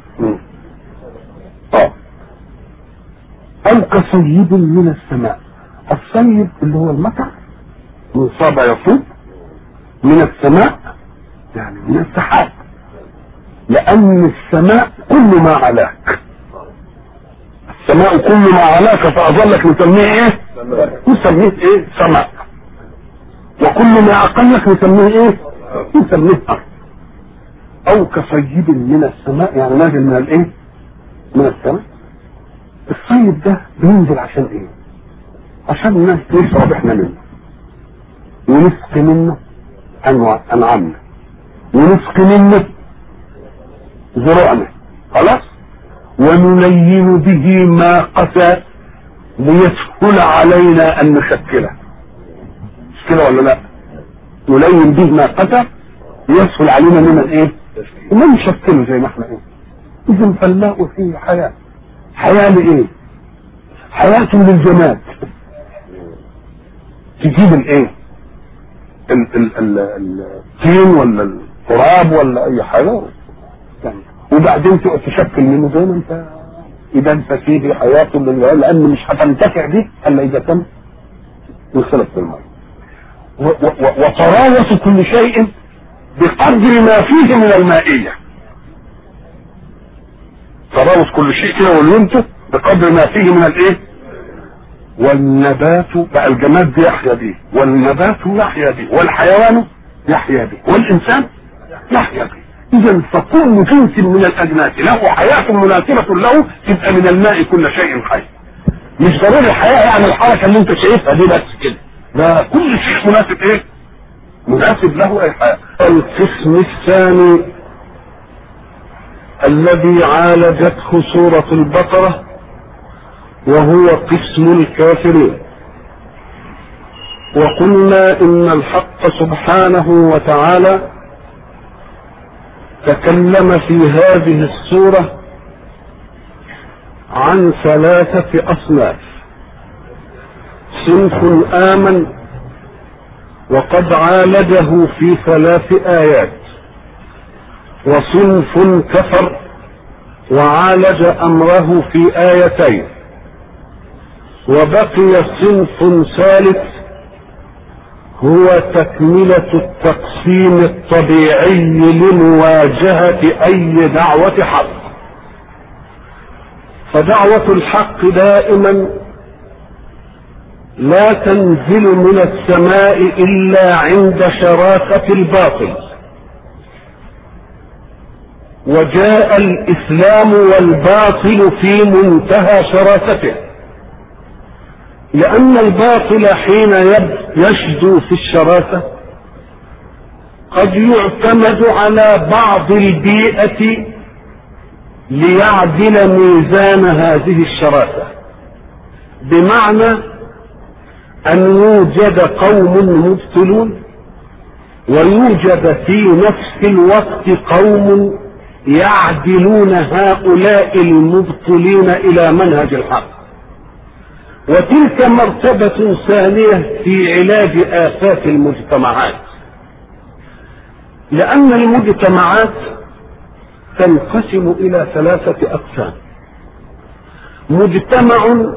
اه او كصيب من السماء الصيب اللي هو المطر من صاب يصوب من السماء يعني من السحاب لان السماء كل ما علاك السماء كل ما علاك فاظلك نسميه ايه نسميه ايه سماء وكل ما اقلك نسميه ايه نسميه ارض او كصيب من السماء يعني نازل من الايه من السماء الصيب ده بينزل عشان ايه عشان الناس نشرب احنا منه ونسقي منه انواع انعامنا ونسقي منه زروعنا خلاص ونلين به ما قسى ليسهل علينا ان نشكله مش كده ولا لا نلين به ما قسى ليسهل علينا من ايه وما نشكله زي ما احنا ايه اذا فنلاقوا فيه حياه حياه لايه حياه للجماد تجيب الايه ال- ال- ال- الطين ولا التراب ولا اي حاجه يعني وبعدين تقعد تشكل منه زي ما انت اذا انت فيه حياه لله لان مش هتنتفع دي الا اذا كان وصلت في الماء و- و- و- وتراوس كل شيء بقدر ما فيه من المائيه تراوس كل شيء كده ولينته بقدر ما فيه من الايه والنبات بقى الجماد دي يحيا به والنبات يحيا به والحيوان يحيا به والانسان يحيا به اذا فكل جنس من الاجناس له حياه مناسبه له تبقى من الماء كل شيء حي مش ضروري الحياه يعني الحركه اللي انت شايفها دي بس كده ده كل شيء مناسب ايه مناسب له اي حياه القسم الثاني الذي عالجته سوره البقره وهو قسم الكافرين وقلنا ان الحق سبحانه وتعالى تكلم في هذه السوره عن ثلاثه اصناف صنف امن وقد عالجه في ثلاث ايات وصنف كفر وعالج امره في ايتين وبقي صنف ثالث هو تكملة التقسيم الطبيعي لمواجهة أي دعوة حق فدعوة الحق دائما لا تنزل من السماء إلا عند شراسة الباطل وجاء الإسلام والباطل في منتهى شراسته لأن الباطل حين يشدو في الشراسة قد يعتمد على بعض البيئة ليعدل ميزان هذه الشراسة بمعنى أن يوجد قوم مبطلون ويوجد في نفس الوقت قوم يعدلون هؤلاء المبطلين إلى منهج الحق وتلك مرتبة ثانية في علاج آفات المجتمعات لأن المجتمعات تنقسم إلى ثلاثة أقسام مجتمع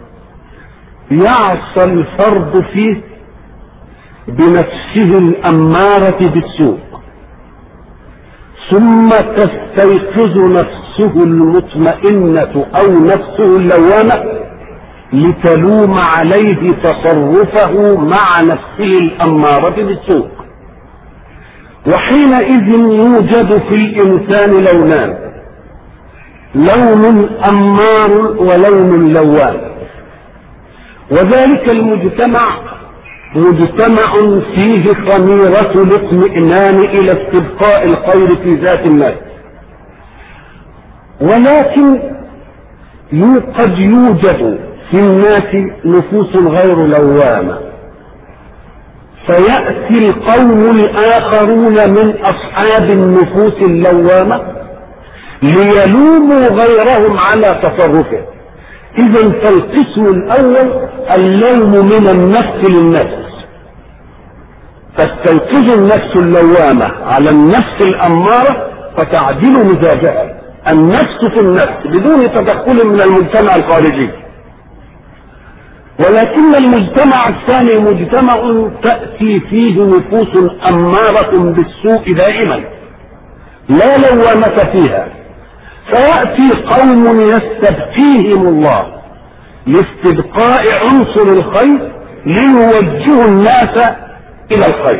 يعصى الفرد فيه بنفسه الأمارة بالسوء ثم تستيقظ نفسه المطمئنة أو نفسه اللوامة لتلوم عليه تصرفه مع نفسه الأمارة بالسوء وحينئذ يوجد في الإنسان لونان لون أمار ولون لوام وذلك المجتمع مجتمع فيه خميرة الاطمئنان إلى استبقاء الخير في ذات الناس ولكن قد يوجد في الناس نفوس غير لوامة فيأتي القوم الآخرون من أصحاب النفوس اللوامة ليلوموا غيرهم على تصرفه إذا فالقسم الأول اللوم من النفس للنفس تستيقظ النفس اللوامة على النفس الأمارة فتعدل مزاجها النفس في النفس بدون تدخل من المجتمع الخارجي ولكن المجتمع الثاني مجتمع تأتي فيه نفوس أمارة بالسوء دائما لا لوامة فيها فيأتي قوم يستبقيهم الله لاستبقاء عنصر الخير ليوجهوا الناس إلى الخير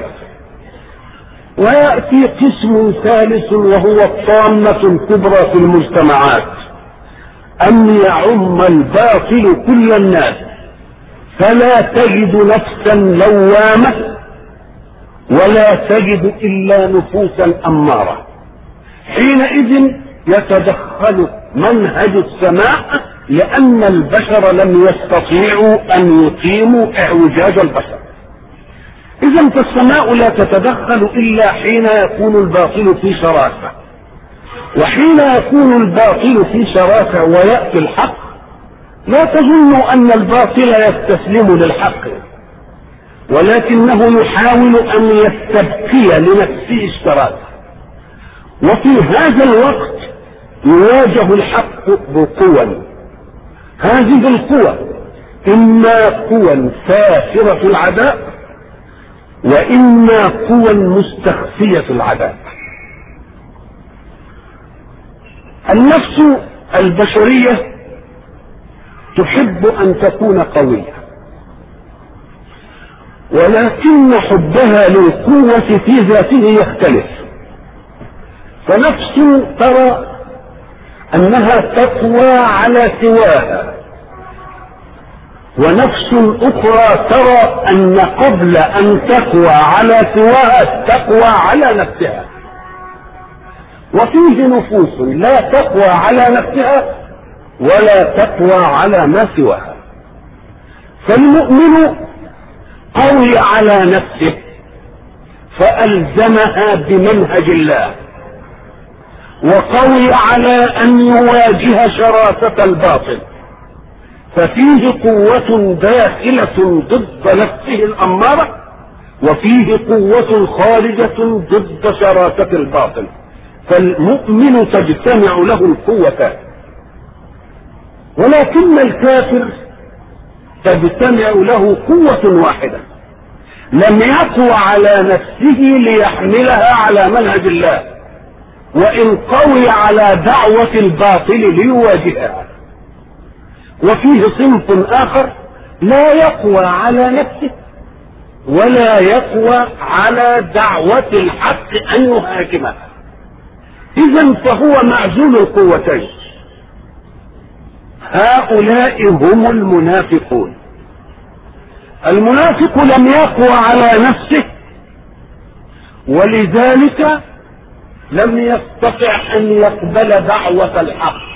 ويأتي قسم ثالث وهو الطامة الكبرى في المجتمعات أن يعم الباطل كل الناس فلا تجد نفسا لوامة ولا تجد إلا نفوسا أمارة حينئذ يتدخل منهج السماء لأن البشر لم يستطيعوا أن يقيموا اعوجاج البشر إذا فالسماء لا تتدخل إلا حين يكون الباطل في شراكة وحين يكون الباطل في شراكة ويأتي الحق لا تظنوا أن الباطل يستسلم للحق ولكنه يحاول أن يستبقي لنفسه الشراكة وفي هذا الوقت يواجه الحق بقوى هذه القوى إما قوى سافرة العداء وإما قوى مستخفية العداء النفس البشرية تحب أن تكون قوية ولكن حبها للقوة في ذاته يختلف فنفس ترى أنها تقوى على سواها ونفس أخرى ترى أن قبل أن تقوى على سواها تقوى على نفسها وفيه نفوس لا تقوى على نفسها ولا تقوى على ما سواها فالمؤمن قوي على نفسه فألزمها بمنهج الله وقوي على أن يواجه شراسة الباطل ففيه قوة داخلة ضد نفسه الأمارة وفيه قوة خارجة ضد شراسة الباطل فالمؤمن تجتمع له القوتان ولكن الكافر تجتمع له قوة واحدة لم يقوى على نفسه ليحملها على منهج الله وإن قوي على دعوة الباطل ليواجهها وفيه صنف آخر لا يقوى على نفسه ولا يقوى على دعوة الحق أن يهاجمها إذا فهو معزول القوتين هؤلاء هم المنافقون المنافق لم يقوى على نفسه ولذلك لم يستطع ان يقبل دعوة الحق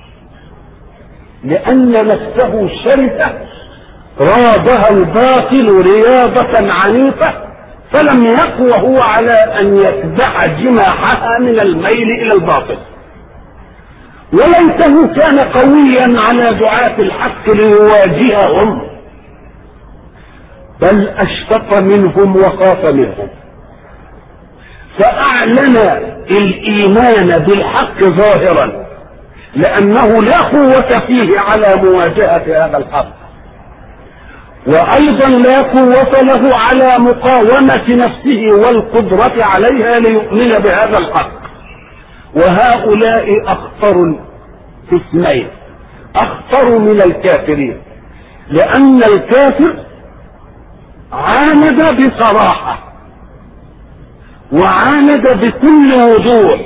لان نفسه شرسة رادها الباطل رياضة عنيفة فلم يقوى هو على ان يتبع جماحها من الميل الى الباطل وليته كان قويا على دعاة الحق ليواجههم بل اشفق منهم وخاف منهم فاعلن الايمان بالحق ظاهرا لانه لا قوة فيه على مواجهة هذا الحق وايضا لا قوة له على مقاومة نفسه والقدرة عليها ليؤمن بهذا الحق وهؤلاء اخطر قسمين اخطر من الكافرين لان الكافر عاند بصراحه وعاند بكل وضوح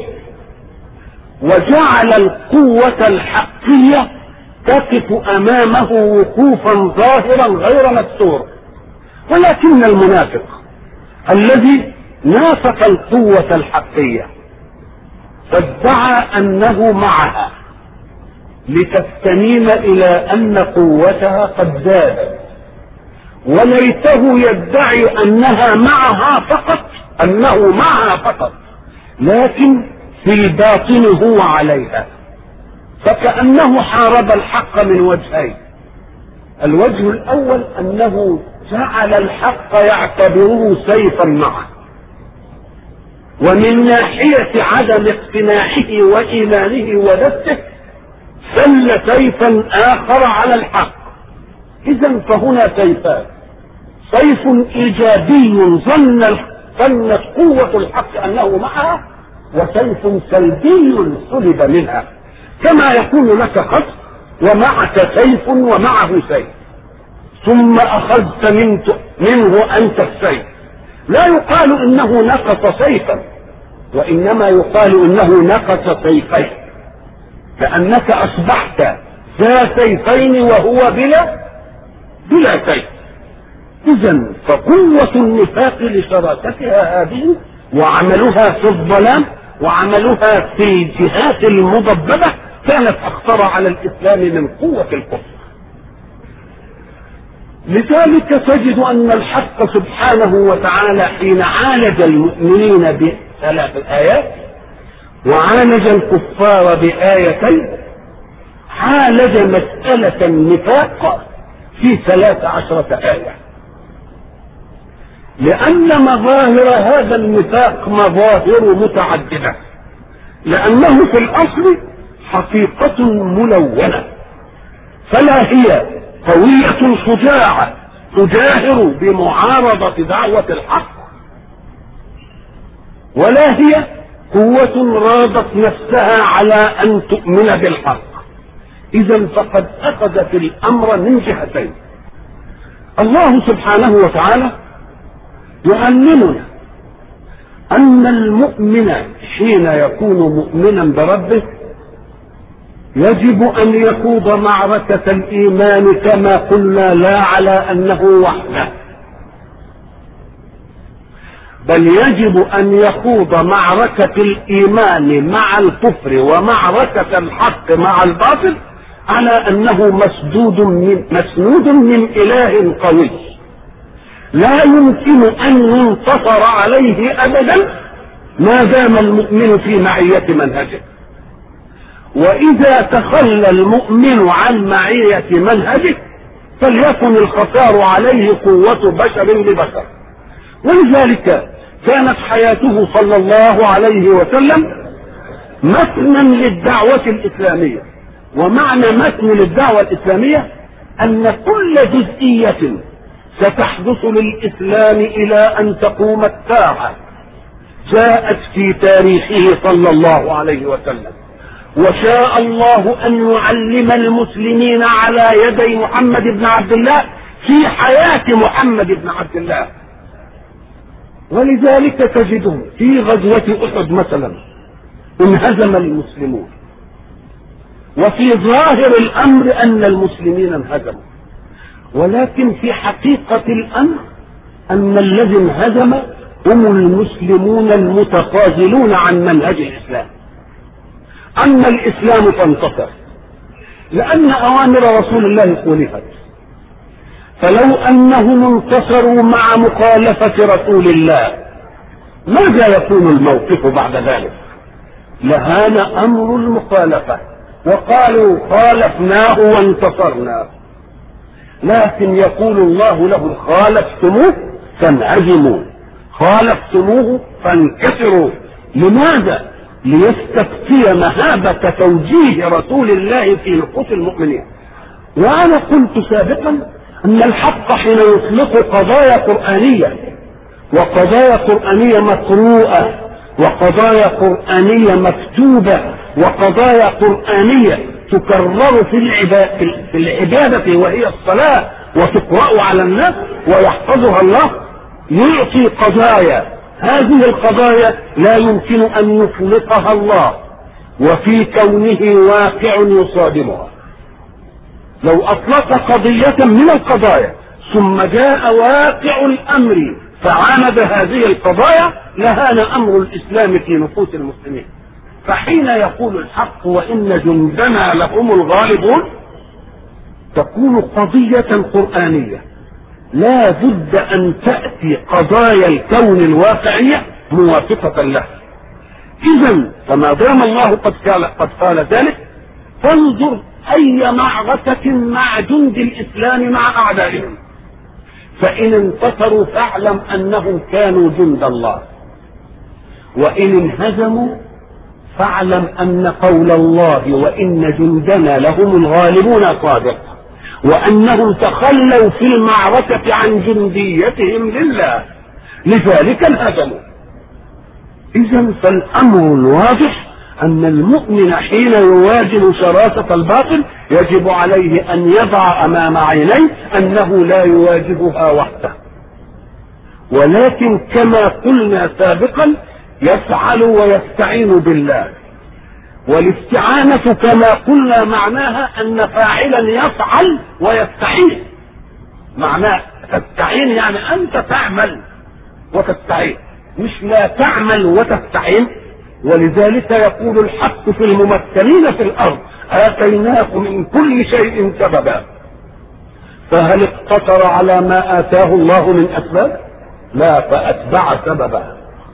وجعل القوة الحقية تقف أمامه وقوفا ظاهرا غير مستور ولكن المنافق الذي نافق القوة الحقية فادعى أنه معها لتستنيم إلى أن قوتها قد زادت وليته يدعي أنها معها فقط أنه معها فقط لكن في الباطن هو عليها فكأنه حارب الحق من وجهين الوجه الأول أنه جعل الحق يعتبره سيفا معه ومن ناحية عدم اقتناعه وإيمانه ونفسه سل سيفا آخر على الحق إذا فهنا سيفان سيف إيجابي ظن ظنت قوة الحق أنه معها وسيف سلبي سلب منها كما يكون لك خصم ومعك سيف ومعه سيف ثم أخذت منه أنت السيف لا يقال إنه نقص سيفا وإنما يقال إنه نقص سيفين لأنك أصبحت ذا سيفين وهو بلا بلا سيف إذا فقوة النفاق لشراكتها هذه وعملها في الظلام وعملها في الجهات المضببة كانت أخطر على الإسلام من قوة الكفر لذلك تجد أن الحق سبحانه وتعالى حين عالج المؤمنين بثلاث آيات وعالج الكفار بآيتين عالج مسألة النفاق في ثلاث عشرة آية لأن مظاهر هذا النفاق مظاهر متعددة لأنه في الأصل حقيقة ملونة فلا هي قوية شجاعة تجاهر بمعارضة دعوة الحق ولا هي قوة رادت نفسها على أن تؤمن بالحق إذا فقد أخذت الأمر من جهتين الله سبحانه وتعالى يعلمنا أن المؤمن حين يكون مؤمنا بربه يجب أن يخوض معركة الإيمان كما قلنا لا على أنه وحده بل يجب أن يخوض معركة الإيمان مع الكفر ومعركة الحق مع الباطل على أنه مسدود من مسنود من إله قوي لا يمكن أن ينتصر عليه أبدا ما دام المؤمن في معية منهجه وإذا تخلى المؤمن عن معية منهجه فليكن الخسار عليه قوة بشر لبشر ولذلك كانت حياته صلى الله عليه وسلم متنا للدعوة الإسلامية ومعنى متن للدعوة الإسلامية أن كل جزئية ستحدث للإسلام إلى أن تقوم الساعة جاءت في تاريخه صلى الله عليه وسلم وشاء الله أن يعلم المسلمين على يدي محمد بن عبد الله في حياة محمد بن عبد الله ولذلك تجدون في غزوة أحد مثلا انهزم المسلمون وفي ظاهر الأمر أن المسلمين انهزموا ولكن في حقيقة الأمر أن الذي انهزم هم المسلمون المتخاذلون عن منهج الإسلام أما الإسلام فانتصر لأن أوامر رسول الله خولفت فلو أنهم انتصروا مع مخالفة رسول الله ماذا يكون الموقف بعد ذلك لهان أمر المخالفة وقالوا خالفناه وانتصرنا لكن يقول الله لهم خالفتموه فانعزموا خالفتموه فانكسروا لماذا ليستبقي مهابة توجيه رسول الله في نفوس المؤمنين وأنا قلت سابقا أن الحق حين يطلق قضايا قرآنية وقضايا قرآنية مقروءة وقضايا قرآنية مكتوبة وقضايا قرآنية تكرر في العبادة, في العبادة وهي الصلاة وتقرأ على الناس ويحفظها الله يعطي قضايا هذه القضايا لا يمكن ان يطلقها الله وفي كونه واقع يصادمها لو اطلق قضية من القضايا ثم جاء واقع الامر فعاند هذه القضايا لهان امر الاسلام في نفوس المسلمين فحين يقول الحق وان جندنا لهم الغالبون تكون قضية قرآنية لا بد أن تأتي قضايا الكون الواقعية موافقة له إذا فما دام الله قد قال قد قال ذلك فانظر أي معركة مع جند الإسلام مع أعدائهم فإن انتصروا فاعلم أنهم كانوا جند الله وإن انهزموا فاعلم أن قول الله وإن جندنا لهم الغالبون صادق وأنهم تخلوا في المعركة عن جنديتهم لله لذلك انهزموا إذا فالأمر الواضح أن المؤمن حين يواجه شراسة الباطل يجب عليه أن يضع أمام عينيه أنه لا يواجهها وحده ولكن كما قلنا سابقا يفعل ويستعين بالله والاستعانة كما قلنا معناها أن فاعلا يفعل ويستعين معناه تستعين يعني أنت تعمل وتستعين مش لا تعمل وتستعين ولذلك يقول الحق في الممثلين في الأرض آتيناكم من كل شيء سببا فهل اقتصر على ما آتاه الله من أسباب لا فأتبع سببا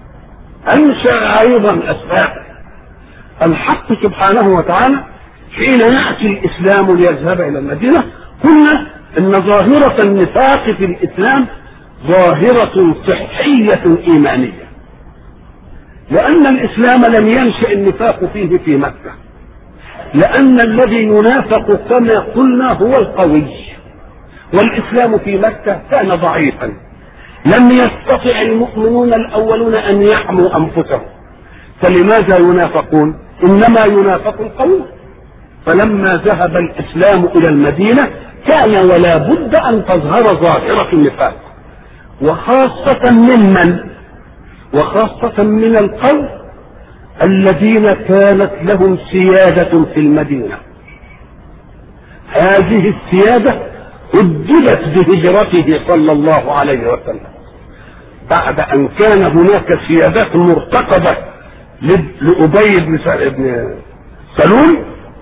أنشأ أيضا أسباب الحق سبحانه وتعالى حين يأتي الإسلام ليذهب إلى المدينة قلنا أن ظاهرة النفاق في الإسلام ظاهرة صحية إيمانية لأن الإسلام لم ينشأ النفاق فيه في مكة لأن الذي ينافق كما قلنا هو القوي والإسلام في مكة كان ضعيفا لم يستطع المؤمنون الأولون أن يحموا أنفسهم فلماذا ينافقون انما ينافق القوم فلما ذهب الاسلام الى المدينه كان ولا بد ان تظهر ظاهره النفاق وخاصه ممن وخاصه من القوم الذين كانت لهم سياده في المدينه هذه السياده أدبت بهجرته صلى الله عليه وسلم بعد أن كان هناك سيادات مرتقبة لأبي بن سلول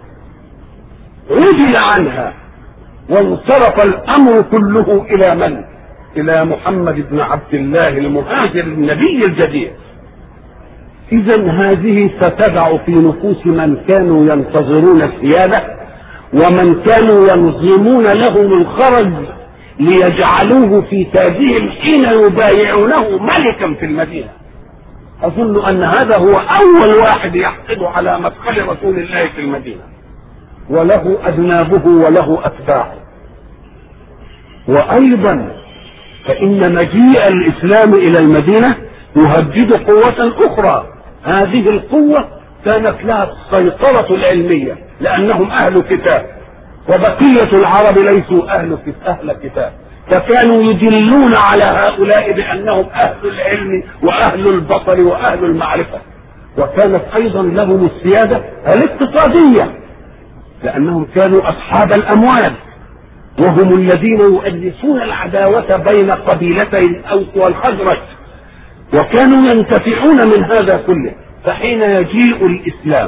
عزل عنها وانصرف الأمر كله إلى من؟ إلى محمد بن عبد الله المهاجر النبي الجديد إذا هذه ستدع في نفوس من كانوا ينتظرون السيادة ومن كانوا ينظمون لهم الخرج ليجعلوه في تاجهم حين يبايعونه ملكا في المدينه اظن ان هذا هو اول واحد يحقد على مدخل رسول الله في المدينه وله اذنابه وله اتباعه وايضا فان مجيء الاسلام الى المدينه يهدد قوه اخرى هذه القوه كانت لها السيطره العلميه لانهم اهل كتاب وبقيه العرب ليسوا اهل اهل كتاب فكانوا يدلون على هؤلاء بانهم اهل العلم واهل البصر واهل المعرفه وكانت ايضا لهم السياده الاقتصاديه لانهم كانوا اصحاب الاموال وهم الذين يؤلفون العداوه بين قبيلتي الاوس والخزرج وكانوا ينتفعون من هذا كله فحين يجيء الاسلام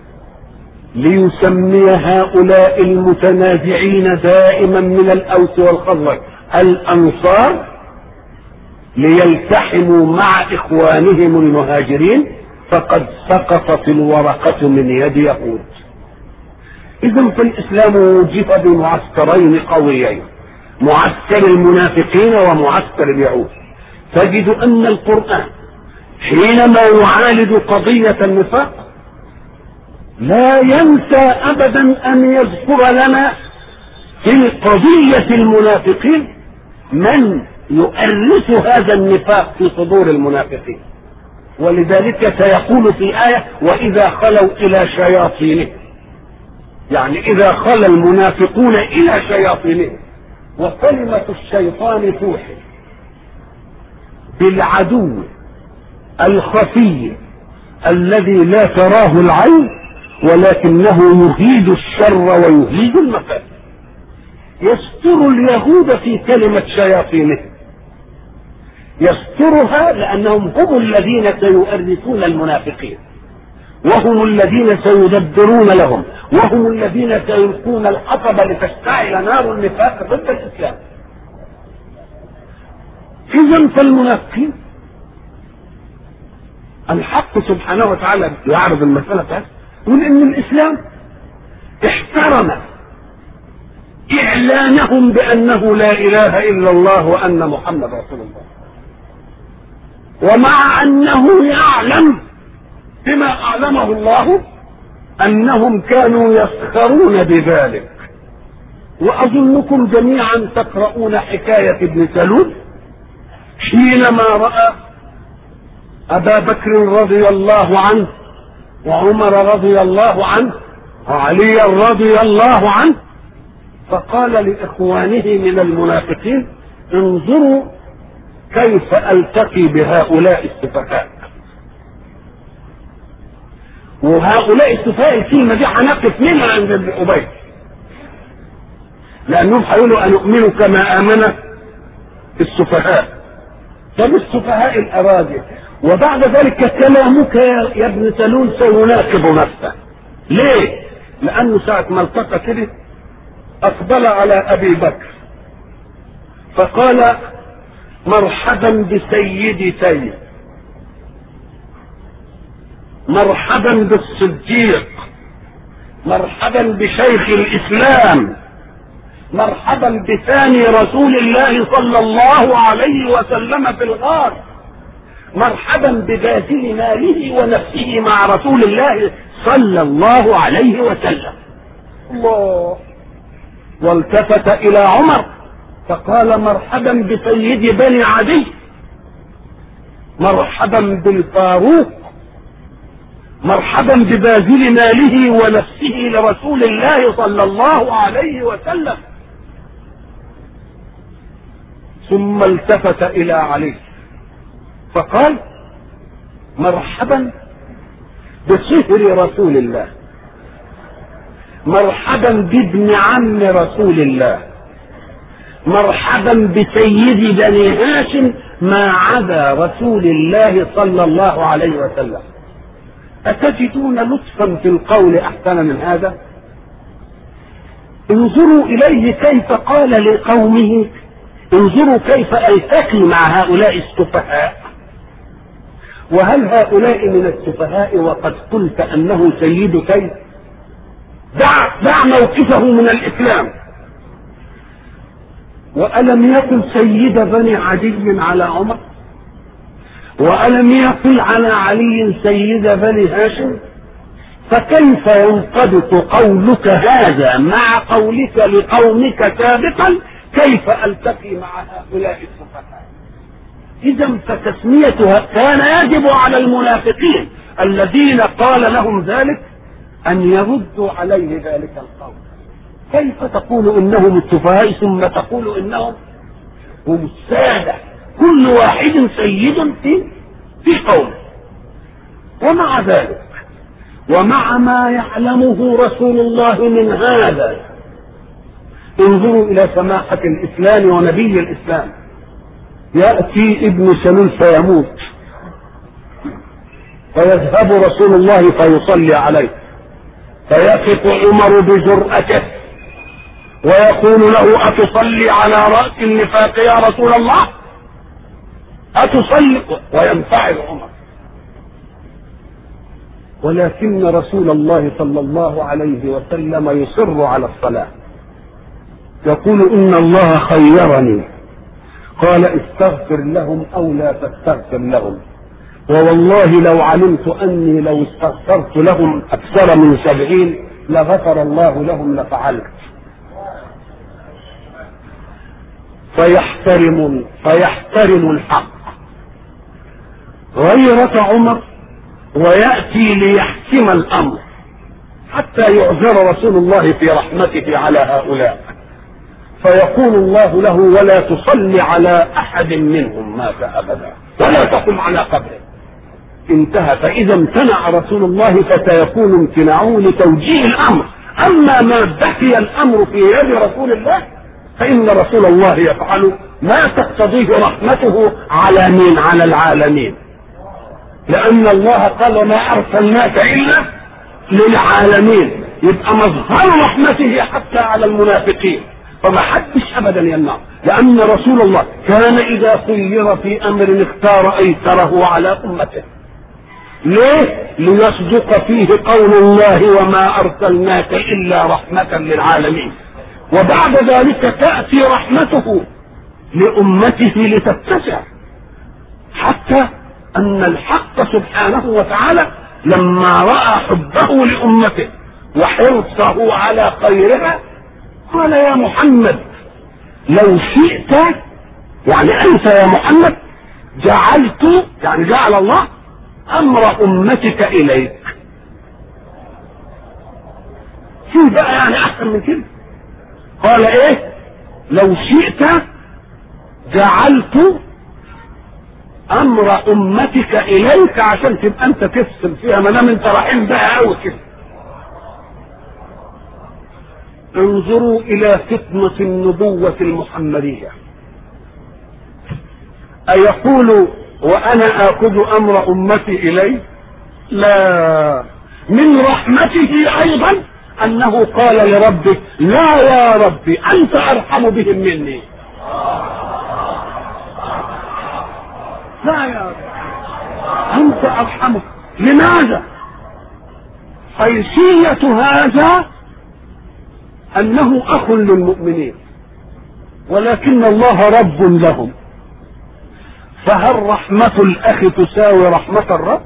ليسمي هؤلاء المتنازعين دائما من الاوس والخزرج الانصار ليلتحموا مع اخوانهم المهاجرين فقد سقطت الورقة من يد يهود اذا فالاسلام وجه بمعسكرين قويين معسكر المنافقين ومعسكر اليهود تجد ان القرآن حينما يعالج قضية النفاق لا ينسى ابدا ان يذكر لنا في قضية المنافقين من يؤرث هذا النفاق في صدور المنافقين ولذلك سيقول في آية وإذا خلوا إلى شياطينهم يعني إذا خلى المنافقون إلى شياطينهم وكلمة الشيطان توحي بالعدو الخفي الذي لا تراه العين ولكنه يهيد الشر ويهيد المفاسد يستر اليهود في كلمة شياطينهم يسترها لأنهم هم الذين سيؤرثون المنافقين وهم الذين سيدبرون لهم وهم الذين سيلقون الحطب لتشتعل نار النفاق ضد الإسلام إذا فالمنافقين الحق سبحانه وتعالى يعرض المسألة بتاعته يقول إن الإسلام احترم إعلانهم بأنه لا إله إلا الله وأن محمد رسول الله ومع أنه يعلم بما أعلمه الله أنهم كانوا يسخرون بذلك وأظنكم جميعا تقرؤون حكاية ابن سلول حينما رأى أبا بكر رضي الله عنه وعمر رضي الله عنه وعلي رضي الله عنه فقال لإخوانه من المنافقين انظروا كيف ألتقي بهؤلاء السفهاء وهؤلاء السفهاء الكلمة دي هنقف منها عند ابن أبي لأنهم هيقولوا أنؤمن كما آمن السفهاء طب السفهاء الأراضي وبعد ذلك كلامك يا ابن سلول سيناقض نفسه ليه؟ لأنه ساعة ما التقى كده أقبل على أبي بكر فقال مرحبا بسيدي سيد مرحبا بالصديق مرحبا بشيخ الإسلام مرحبا بثاني رسول الله صلى الله عليه وسلم في الغار مرحبا بباذل ماله ونفسه مع رسول الله صلى الله عليه وسلم الله والتفت الى عمر فقال مرحبا بسيد بني عدي مرحبا بالفاروق مرحبا بباذل ماله ونفسه لرسول الله صلى الله عليه وسلم ثم التفت الى علي فقال مرحبا بصهر رسول الله مرحبا بابن عم رسول الله مرحبا بسيد بني هاشم ما عدا رسول الله صلى الله عليه وسلم أتجدون لطفا في القول أحسن من هذا انظروا إليه كيف قال لقومه انظروا كيف التقي مع هؤلاء السفهاء وهل هؤلاء من السفهاء وقد قلت انه سيد كيف دع دع موقفه من الاسلام والم يكن سيد بني عدي على عمر والم يقل على علي سيد بني هاشم فكيف ينطبق قولك هذا مع قولك لقومك سابقا كيف التقي مع هؤلاء السفهاء اذا فتسميتها كان يجب على المنافقين الذين قال لهم ذلك ان يردوا عليه ذلك القول كيف تقول انهم السفهاء ثم تقول انهم هم الساده كل واحد سيد في في قومه ومع ذلك ومع ما يعلمه رسول الله من هذا انظروا الى سماحة الاسلام ونبي الاسلام يأتي ابن سلول فيموت فيذهب رسول الله فيصلي عليه فيقف عمر بجرأته ويقول له أتصلي على رأس النفاق يا رسول الله أتصلي وينفعل عمر ولكن رسول الله صلى الله عليه وسلم يصر على الصلاه يقول ان الله خيرني قال استغفر لهم او لا تستغفر لهم ووالله لو علمت اني لو استغفرت لهم اكثر من سبعين لغفر الله لهم لفعلت فيحترم فيحترم الحق غيرة عمر ويأتي ليحكم الأمر حتى يعذر رسول الله في رحمته على هؤلاء فيقول الله له ولا تصلي على احد منهم مات ابدا ولا تقم على قبره انتهى فإذا امتنع رسول الله فسيكون امتناعه لتوجيه الأمر أما ما بقي الأمر في يد رسول الله فإن رسول الله يفعل ما تقتضيه رحمته على مين على العالمين لأن الله قال وما أرسلناك إلا للعالمين يبقى مظهر رحمته حتى على المنافقين فما حدش ابدا يمنع لان رسول الله كان اذا خير في امر اختار ايسره على امته ليه ليصدق فيه قول الله وما ارسلناك الا رحمه للعالمين وبعد ذلك تاتي رحمته لامته لتتسع حتى ان الحق سبحانه وتعالى لما راى حبه لامته وحرصه على خيرها قال يا محمد لو شئت يعني انت يا محمد جعلت يعني جعل الله امر امتك اليك في بقى يعني احسن من كده قال ايه لو شئت جعلت امر امتك اليك عشان تبقى انت تفصل فيها ما دام انت رحيم بقى قوي كده انظروا الى فطنة النبوة المحمدية أيقول وأنا آخذ أمر أمتي إلي لا من رحمته أيضا أنه قال لربه لا يا ربي أنت أرحم بهم مني لا يا رب أنت أرحمه لماذا حيثية هذا انه اخ للمؤمنين ولكن الله رب لهم فهل رحمة الاخ تساوي رحمة الرب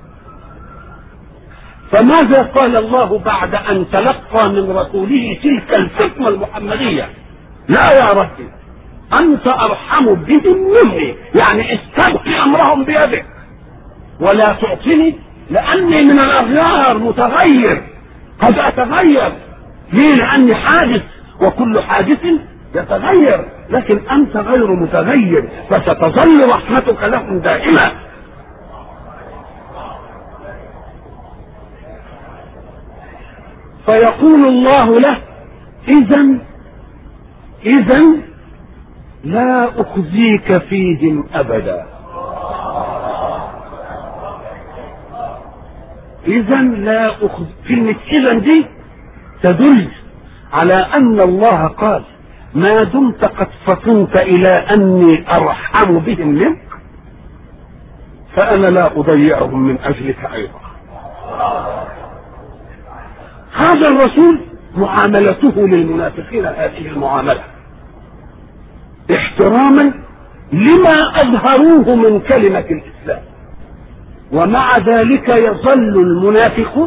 فماذا قال الله بعد ان تلقى من رسوله تلك الفتنة المحمدية لا يا ربي انت ارحم بهم مني يعني استبقي امرهم بيدك ولا تعطني لاني من الاغيار متغير قد اتغير ليه لاني حادث وكل حادث يتغير لكن انت غير متغير فستظل رحمتك لهم دائما فيقول الله له اذا اذا لا اخزيك فيهم ابدا اذا لا اخذ كلمه اذا دي تدل على ان الله قال ما دمت قد فطنت الى اني ارحم بهم منك فانا لا اضيعهم من اجلك ايضا هذا الرسول معاملته للمنافقين هذه المعامله احتراما لما اظهروه من كلمه الاسلام ومع ذلك يظل المنافقون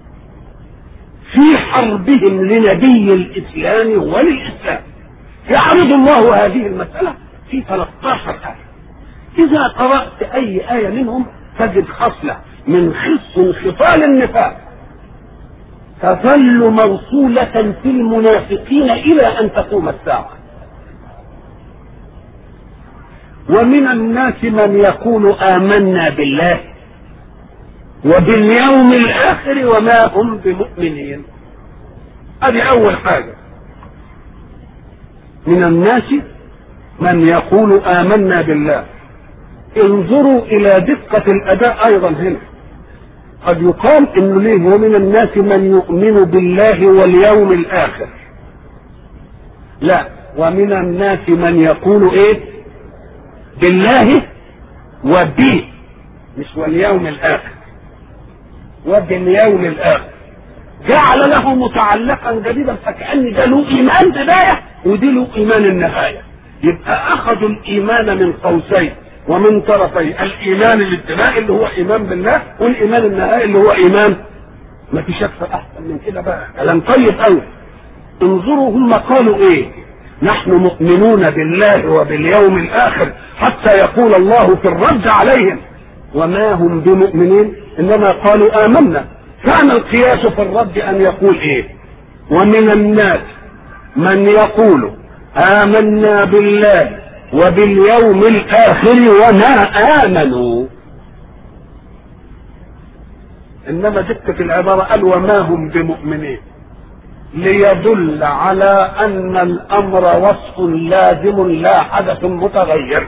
في حربهم لنبي الاسلام وللاسلام يعرض الله هذه المساله في 13 ايه اذا قرات اي ايه منهم تجد خصله من خص انخصال النفاق تظل موصولة في المنافقين إلى أن تقوم الساعة ومن الناس من يقول آمنا بالله وباليوم الآخر وما هم بمؤمنين هذه أول حاجة من الناس من يقول آمنا بالله انظروا إلى دقة الأداء أيضا هنا قد يقال انه ليه ومن الناس من يؤمن بالله واليوم الاخر لا ومن الناس من يقول ايه بالله وبي مش واليوم الاخر وباليوم الاخر جعل له متعلقا جديدا فكأن ده له ايمان بداية ودي له ايمان النهاية يبقى اخذوا الايمان من قوسين ومن طرفي الايمان الابتدائي اللي هو ايمان بالله والايمان النهائي اللي هو ايمان ما فيش اكثر احسن من كده بقى كلام طيب قوي انظروا هم قالوا ايه نحن مؤمنون بالله وباليوم الاخر حتى يقول الله في الرد عليهم وما هم بمؤمنين انما قالوا امنا كان القياس في الرد ان يقول ايه ومن الناس من يقول امنا بالله وباليوم الاخر وما امنوا انما دقة العبارة قال وما هم بمؤمنين ليدل على ان الامر وصف لازم لا حدث متغير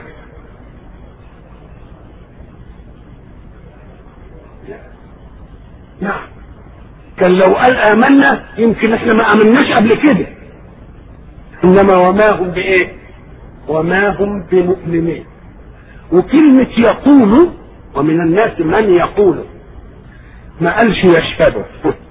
نعم كان لو قال امنا يمكن احنا ما امناش قبل كده انما وما هم بايه وما هم بمؤمنين وكلمة يقول ومن الناس من يقول ما قالش يشهد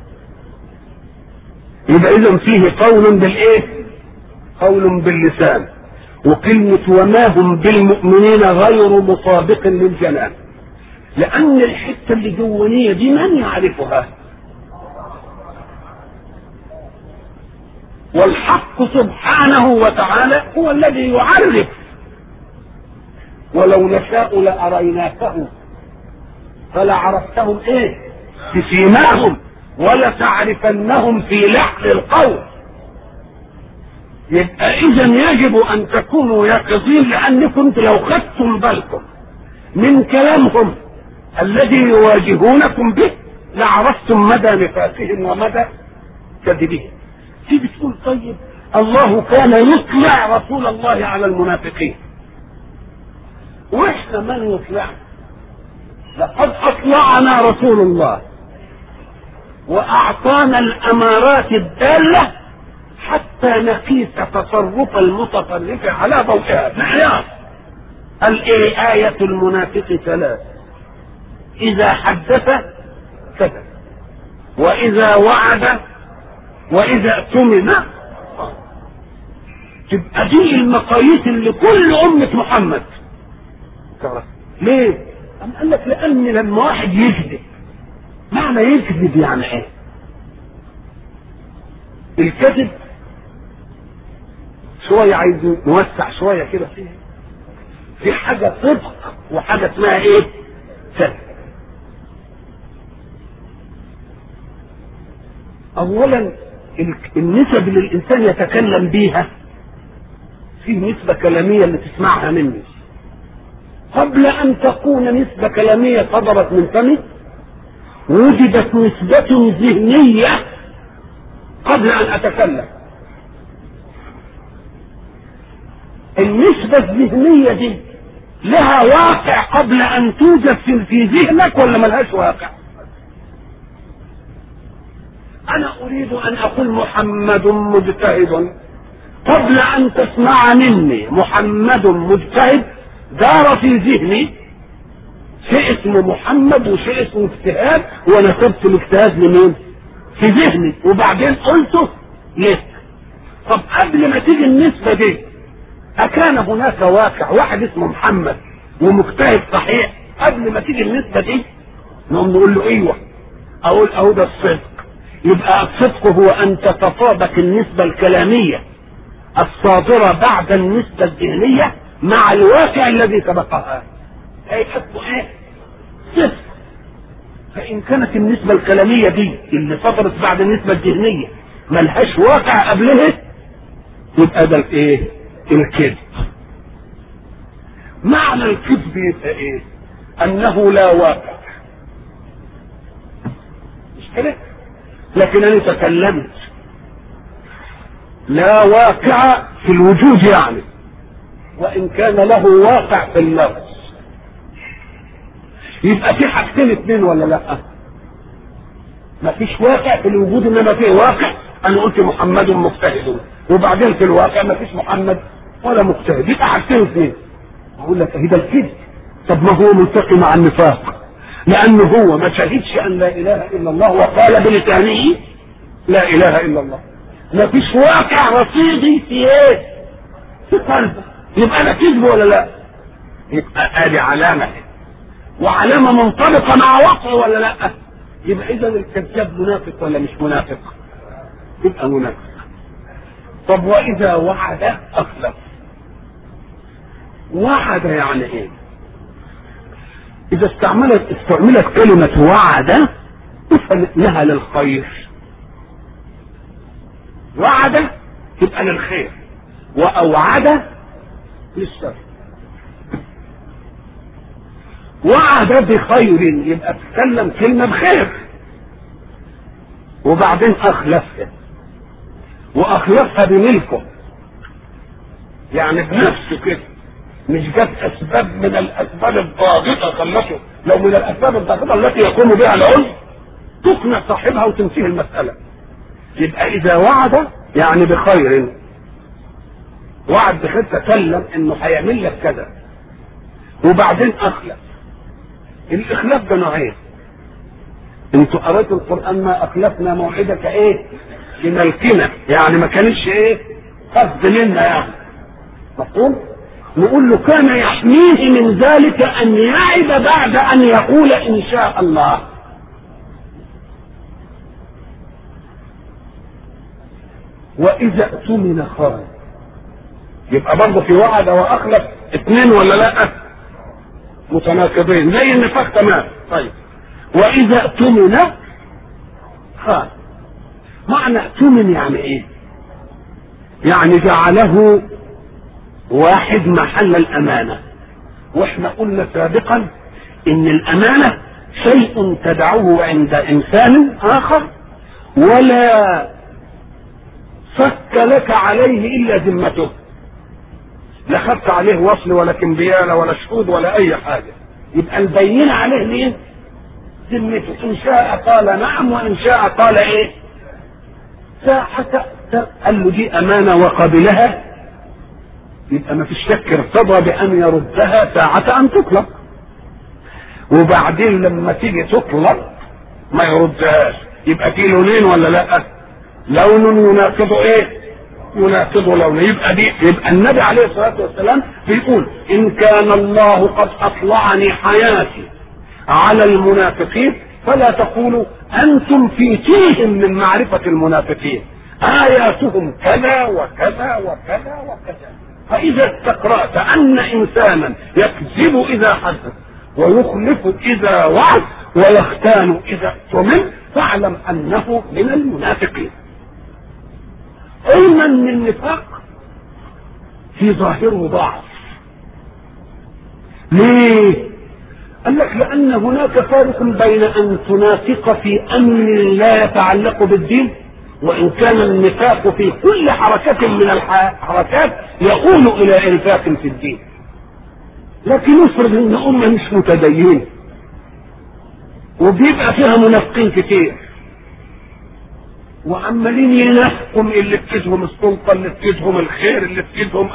يبقى اذا فيه قول بالايه قول باللسان وكلمة وما هم بالمؤمنين غير مطابق للجلال لأن الحتة اللي جوانية دي من يعرفها والحق سبحانه وتعالى هو الذي يعرف ولو نشاء لأريناكهم فلعرفتهم ايه بسيماهم ولتعرفنهم في لحن القول يبقى اذا يجب ان تكونوا يقظين لانكم انتم لو خدتم بالكم من كلامهم الذي يواجهونكم به لعرفتم مدى نفاقهم ومدى كذبهم تيجي تقول طيب الله كان يطلع رسول الله على المنافقين واحنا من يطلع لقد اطلعنا رسول الله واعطانا الامارات الداله حتى نقيس تصرف المتصرف على ضوئها معيار الايه آية المنافق ثلاث إذا حدث كذب وإذا وعد وإذا اؤتمن تبقى دي المقاييس اللي كل أمة محمد ليه؟ أم قال لك لأن لما واحد يكذب معنى يكذب يعني إيه؟ الكذب شوية عايز نوسع شوية كده فيه في حاجة صدق وحاجة اسمها ايه؟ كذب اولا النسب اللي الانسان يتكلم بيها في نسبة كلامية اللي تسمعها مني قبل ان تكون نسبة كلامية صدرت من فمي وجدت نسبة ذهنية قبل ان اتكلم النسبة الذهنية دي لها واقع قبل ان توجد في ذهنك ولا ملهاش واقع انا اريد ان اقول محمد مجتهد قبل ان تسمع مني محمد مجتهد دار في ذهني شيء اسمه محمد وشيء اسمه اجتهاد ونسبت الاجتهاد لمين؟ في ذهني وبعدين قلته ليه؟ طب قبل ما تيجي النسبة دي أكان هناك واقع واحد اسمه محمد ومجتهد صحيح قبل ما تيجي النسبة دي نقوم نقول له ايوه اقول اهو ده الصدق يبقى الصدق هو ان تتطابق النسبة الكلامية الصادرة بعد النسبة الذهنية مع الواقع الذي سبقها اي حسبه ايه صدق فان كانت النسبة الكلامية دي اللي صدرت بعد النسبة الذهنية ملهاش واقع قبلها يبقى ده الايه الكذب معنى الكذب يبقى ايه انه لا واقع مش كده لكن انا تكلمت لا واقع في الوجود يعني وان كان له واقع في اللفظ يبقى في حاجتين اتنين ولا لا ما فيش واقع في الوجود انما فيه واقع انا قلت محمد مجتهد وبعدين في الواقع ما فيش محمد ولا مجتهد يبقى حاجتين اثنين اقول لك اهي ده الكذب طب ما هو ملتقي مع النفاق لانه هو ما شهدش ان لا اله الا الله وقال بلسانه لا اله الا الله ما فيش واقع رصيدي في ايه في قلبه يبقى انا كذب ولا لا يبقى ادي علامه وعلامه منطبقه مع وقع ولا لا يبقى اذا الكذاب منافق ولا مش منافق يبقى منافق طب واذا وعد اخلف وعد يعني ايه اذا استعملت استعملت كلمة وعد لها للخير وعد تبقى للخير واوعد للشر وعد بخير يبقى تتكلم كلمة بخير وبعدين اخلفها واخلفها بملكه يعني بنفسه كده مش جاب اسباب من الاسباب الضاغطه خلته لو من الاسباب الضاغطه التي يقوم بها العلم تقنع صاحبها وتنتهي المساله يبقى اذا وعد يعني بخير وعد بخير تكلم انه هيعمل لك كذا وبعدين اخلف الاخلاف ده نوعين انتوا قريتوا القران ما اخلفنا موعدك ايه بملكنا يعني ما كانش ايه قصد منا يعني مفهوم نقول له كان يحميه من ذلك ان يعد بعد ان يقول ان شاء الله واذا اؤتمن خان يبقى برضه في وعد واخلف اثنين ولا لا متناقضين زي النفاق تمام طيب واذا اؤتمن خان معنى اؤتمن يعني ايه يعني جعله واحد محل الامانه واحنا قلنا سابقا ان الامانه شيء تدعه عند انسان اخر ولا فك لك عليه الا ذمته لا خدت عليه وصل ولا كمبياله ولا شهود ولا اي حاجه يبقى البينه عليه مين ذمته ان شاء قال نعم وان شاء قال ايه ساعة قال له دي امانه وقبلها يبقى ما فيش شك ارتضى بان يردها ساعة ان تطلق وبعدين لما تيجي تطلق ما يردهاش يبقى في لونين ولا لا لون يناقض ايه يناقض لون يبقى دي يبقى النبي عليه الصلاه والسلام بيقول ان كان الله قد اطلعني حياتي على المنافقين فلا تقولوا انتم في تيه من معرفه المنافقين اياتهم كذا وكذا وكذا وكذا فاذا استقرات ان انسانا يكذب اذا حدث ويخلف اذا وعد ويختان اذا اؤتمن فاعلم انه من المنافقين علما من النفاق في ظاهره ضعف ليه قال لك لان هناك فارق بين ان تنافق في امر لا يتعلق بالدين وان كان النفاق في كل حركة من الحركات يؤول الى انفاق في الدين لكن افرض ان امة مش متدينة وبيبقى فيها منافقين كتير وعمالين ينافقوا اللي في ايدهم السلطه اللي في ايدهم الخير اللي في ايدهم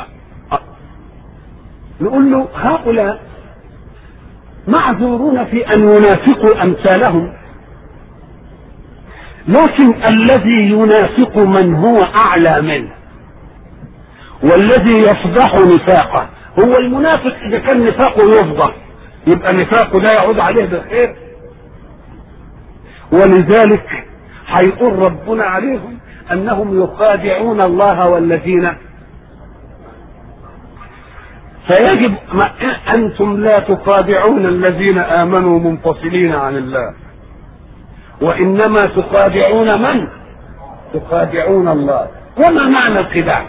نقول له هؤلاء معذورون في ان ينافقوا امثالهم لكن الذي ينافق من هو اعلى منه والذي يفضح نفاقه هو المنافق اذا كان نفاقه يفضح يبقى نفاقه ده يعود عليه بالخير ولذلك هيقول ربنا عليهم انهم يخادعون الله والذين فيجب انتم لا تخادعون الذين امنوا منفصلين عن الله وانما تخادعون من تخادعون الله وما معنى الخداع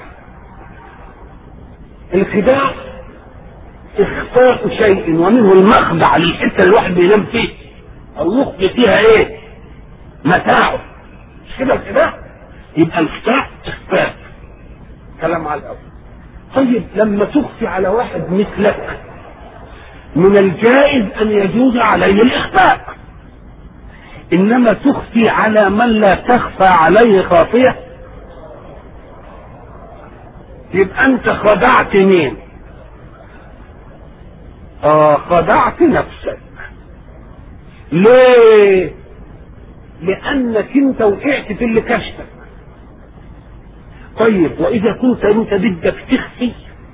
الخداع اخفاء شيء ومنه المخدع للحته اللي الواحد بينام فيه او يخفي فيها ايه متاعه مش كده الخداع يبقى الخداع اخفاء كلام على الاول طيب لما تخفي على واحد مثلك من الجائز ان يجوز عليه الاخفاء انما تخفي على من لا تخفى عليه خافيه يبقى انت خدعت مين اه خدعت نفسك ليه لانك انت وقعت في اللي كشفك طيب واذا كنت انت بدك تخفي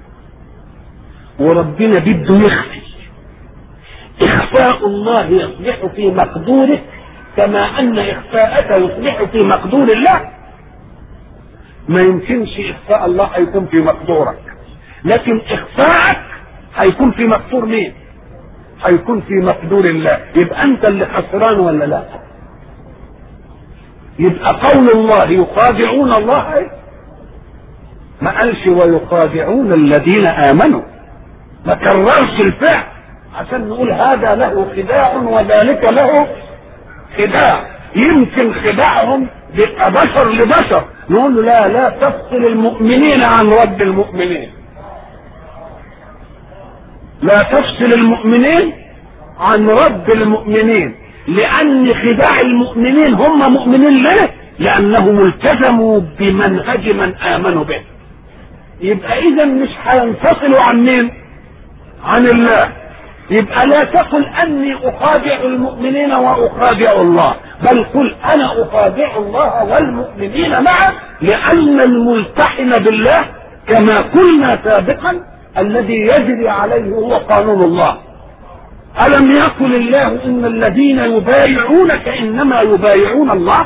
وربنا بده يخفي اخفاء الله يصلح في مقدورك كما ان اخفاءك يصلح في مقدور الله ما يمكنش اخفاء الله هيكون في مقدورك لكن اخفاءك هيكون في مقدور مين هيكون في مقدور الله يبقى انت اللي خسران ولا لا يبقى قول الله يخادعون الله ايه ما قالش ويخادعون الذين امنوا ما كررش الفعل عشان نقول هذا له خداع وذلك له خداع يمكن خداعهم بيبقى بشر لبشر نقول له لا لا تفصل المؤمنين عن رب المؤمنين لا تفصل المؤمنين عن رب المؤمنين لأن خداع المؤمنين هم مؤمنين ليه؟ لأنهم التزموا بمنهج من آمنوا به يبقى إذا مش هينفصلوا عن مين؟ عن الله يبقى لا تقل اني اخادع المؤمنين واخادع الله بل قل انا اخادع الله والمؤمنين معا لان الملتحم بالله كما قلنا سابقا الذي يجري عليه هو قانون الله الم يقل الله ان الذين يبايعونك انما يبايعون الله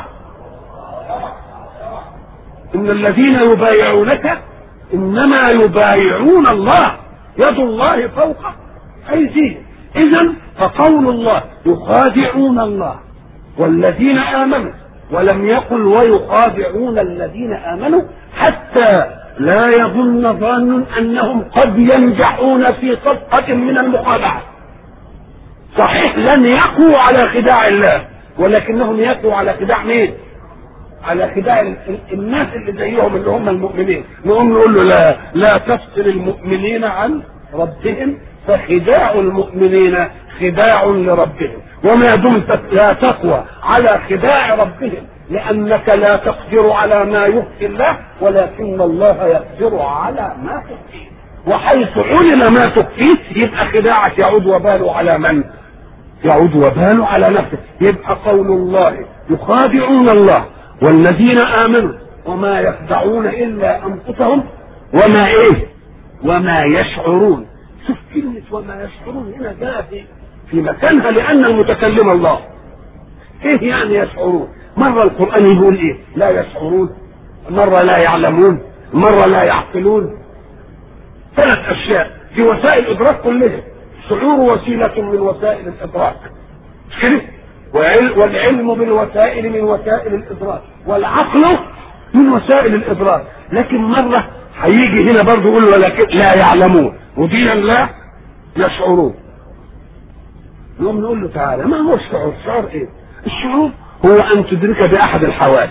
ان الذين يبايعونك انما يبايعون الله يد الله فوق أيديهم إذا فقول الله يخادعون الله والذين آمنوا ولم يقل ويخادعون الذين آمنوا حتى لا يظن ظان أنهم قد ينجحون في صفقة من المخادعة صحيح لن يقوا على خداع الله ولكنهم يقوا على خداع مين؟ على خداع ال- ال- الناس اللي زيهم اللي هم المؤمنين نقوم نقول له لا لا تفصل المؤمنين عن ربهم فخداع المؤمنين خداع لربهم وما دمت لا تقوى على خداع ربهم لانك لا تقدر على ما يخفي الله ولكن الله يقدر على ما تخفيه وحيث علم ما تخفيه يبقى خداعك يعود وباله على من؟ يعود وباله على نفسه يبقى قول الله يخادعون الله والذين امنوا وما يخدعون الا انفسهم وما ايه وما يشعرون شوف كلمة وما يشعرون هنا جاء في في مكانها لأن المتكلم الله. إيه يعني يشعرون؟ مرة القرآن يقول إيه؟ لا يشعرون، مرة لا يعلمون، مرة لا يعقلون. ثلاث أشياء في وسائل الإدراك كلها. الشعور وسيلة من وسائل الإدراك. مش كده؟ وعل- والعلم بالوسائل من وسائل الإدراك، والعقل من وسائل الإدراك، لكن مرة هيجي هنا برضه يقول ولكن لا يعلمون وديا لا يشعرون نقوم نقول له تعالى ما هو الشعور الشعور ايه الشعور هو ان تدرك باحد الحواس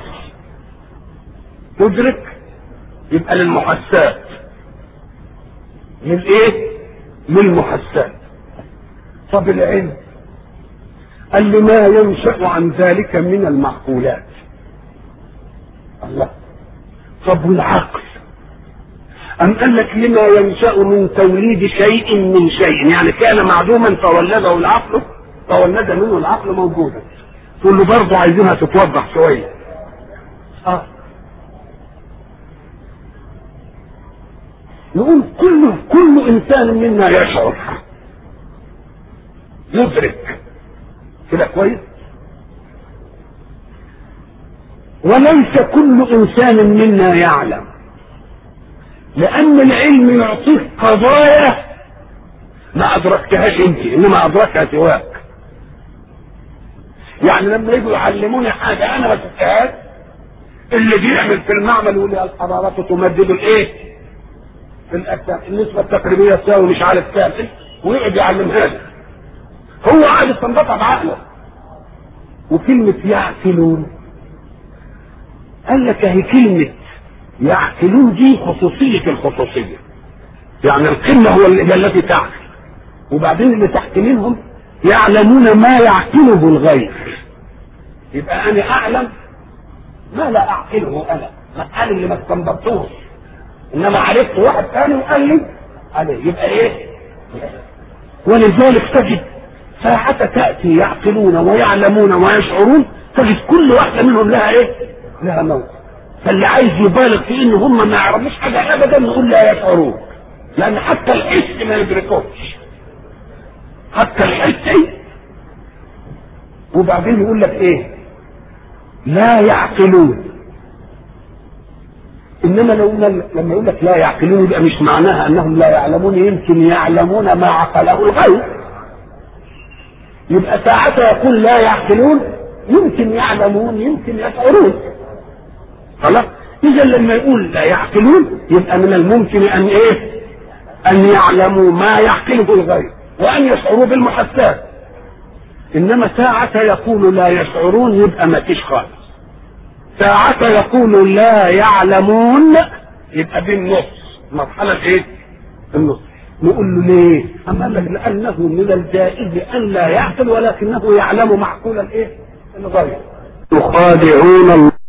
تدرك يبقى للمحسات للايه للمحسات طب العلم قال لي ما ينشا عن ذلك من المعقولات الله طب والعقل أم قال لك لما ينشأ من توليد شيء من شيء يعني كان معدوما فولده العقل فولد منه العقل موجودا تقول له برضه عايزينها تتوضح شوية اه نقول كل كل انسان منا يشعر يدرك كده كويس وليس كل انسان منا يعلم لان العلم يعطيك قضايا ما ادركتهاش انت انما ادركها سواك يعني لما يجوا يعلموني حاجه انا ما شفتهاش اللي بيعمل في المعمل يقول لي الحراره تمدد الايه؟ في الاجسام النسبه التقريبيه تساوي مش عارف كام ويقعد يعلمها لي هو قاعد يستنبطها بعقله وكلمه يعقلون قال لك اهي كلمه يعقلون دي خصوصيه الخصوصيه يعني القمه هو اللي هي التي تعقل وبعدين اللي تحت منهم يعلمون ما يعقله الغير يبقى انا اعلم ما لا اعقله انا مسألة اللي ما استنبطوش انما عرفت واحد ثاني وقال لي عليه يبقى ايه ولذلك تجد ساعة تأتي يعقلون ويعلمون ويشعرون تجد كل واحدة منهم لها ايه لها موت فاللي عايز يبالغ في ان هم ما يعرفوش حاجة ابدا نقول لا يشعرون لان حتى الحس ما يدركوش حتى الحس وبعدين يقول لك ايه لا يعقلون انما لو لما يقول لك لا يعقلون يبقى مش معناها انهم لا يعلمون يمكن يعلمون ما عقله الغير يبقى ساعتها يقول لا يعقلون يمكن يعلمون يمكن يشعرون خلاص اذا لما يقول لا يعقلون يبقى من الممكن ان ايه ان يعلموا ما يعقله الغير وان يشعروا بالمحسات انما ساعة يقول لا يشعرون يبقى ما فيش خالص ساعة يقول لا يعلمون يبقى دي النص مرحلة ايه؟ النص نقول له ليه؟ أما قال لك لأنه من الجائز أن لا يعقل ولكنه يعلم معقول الايه؟ الغيب يخادعون الله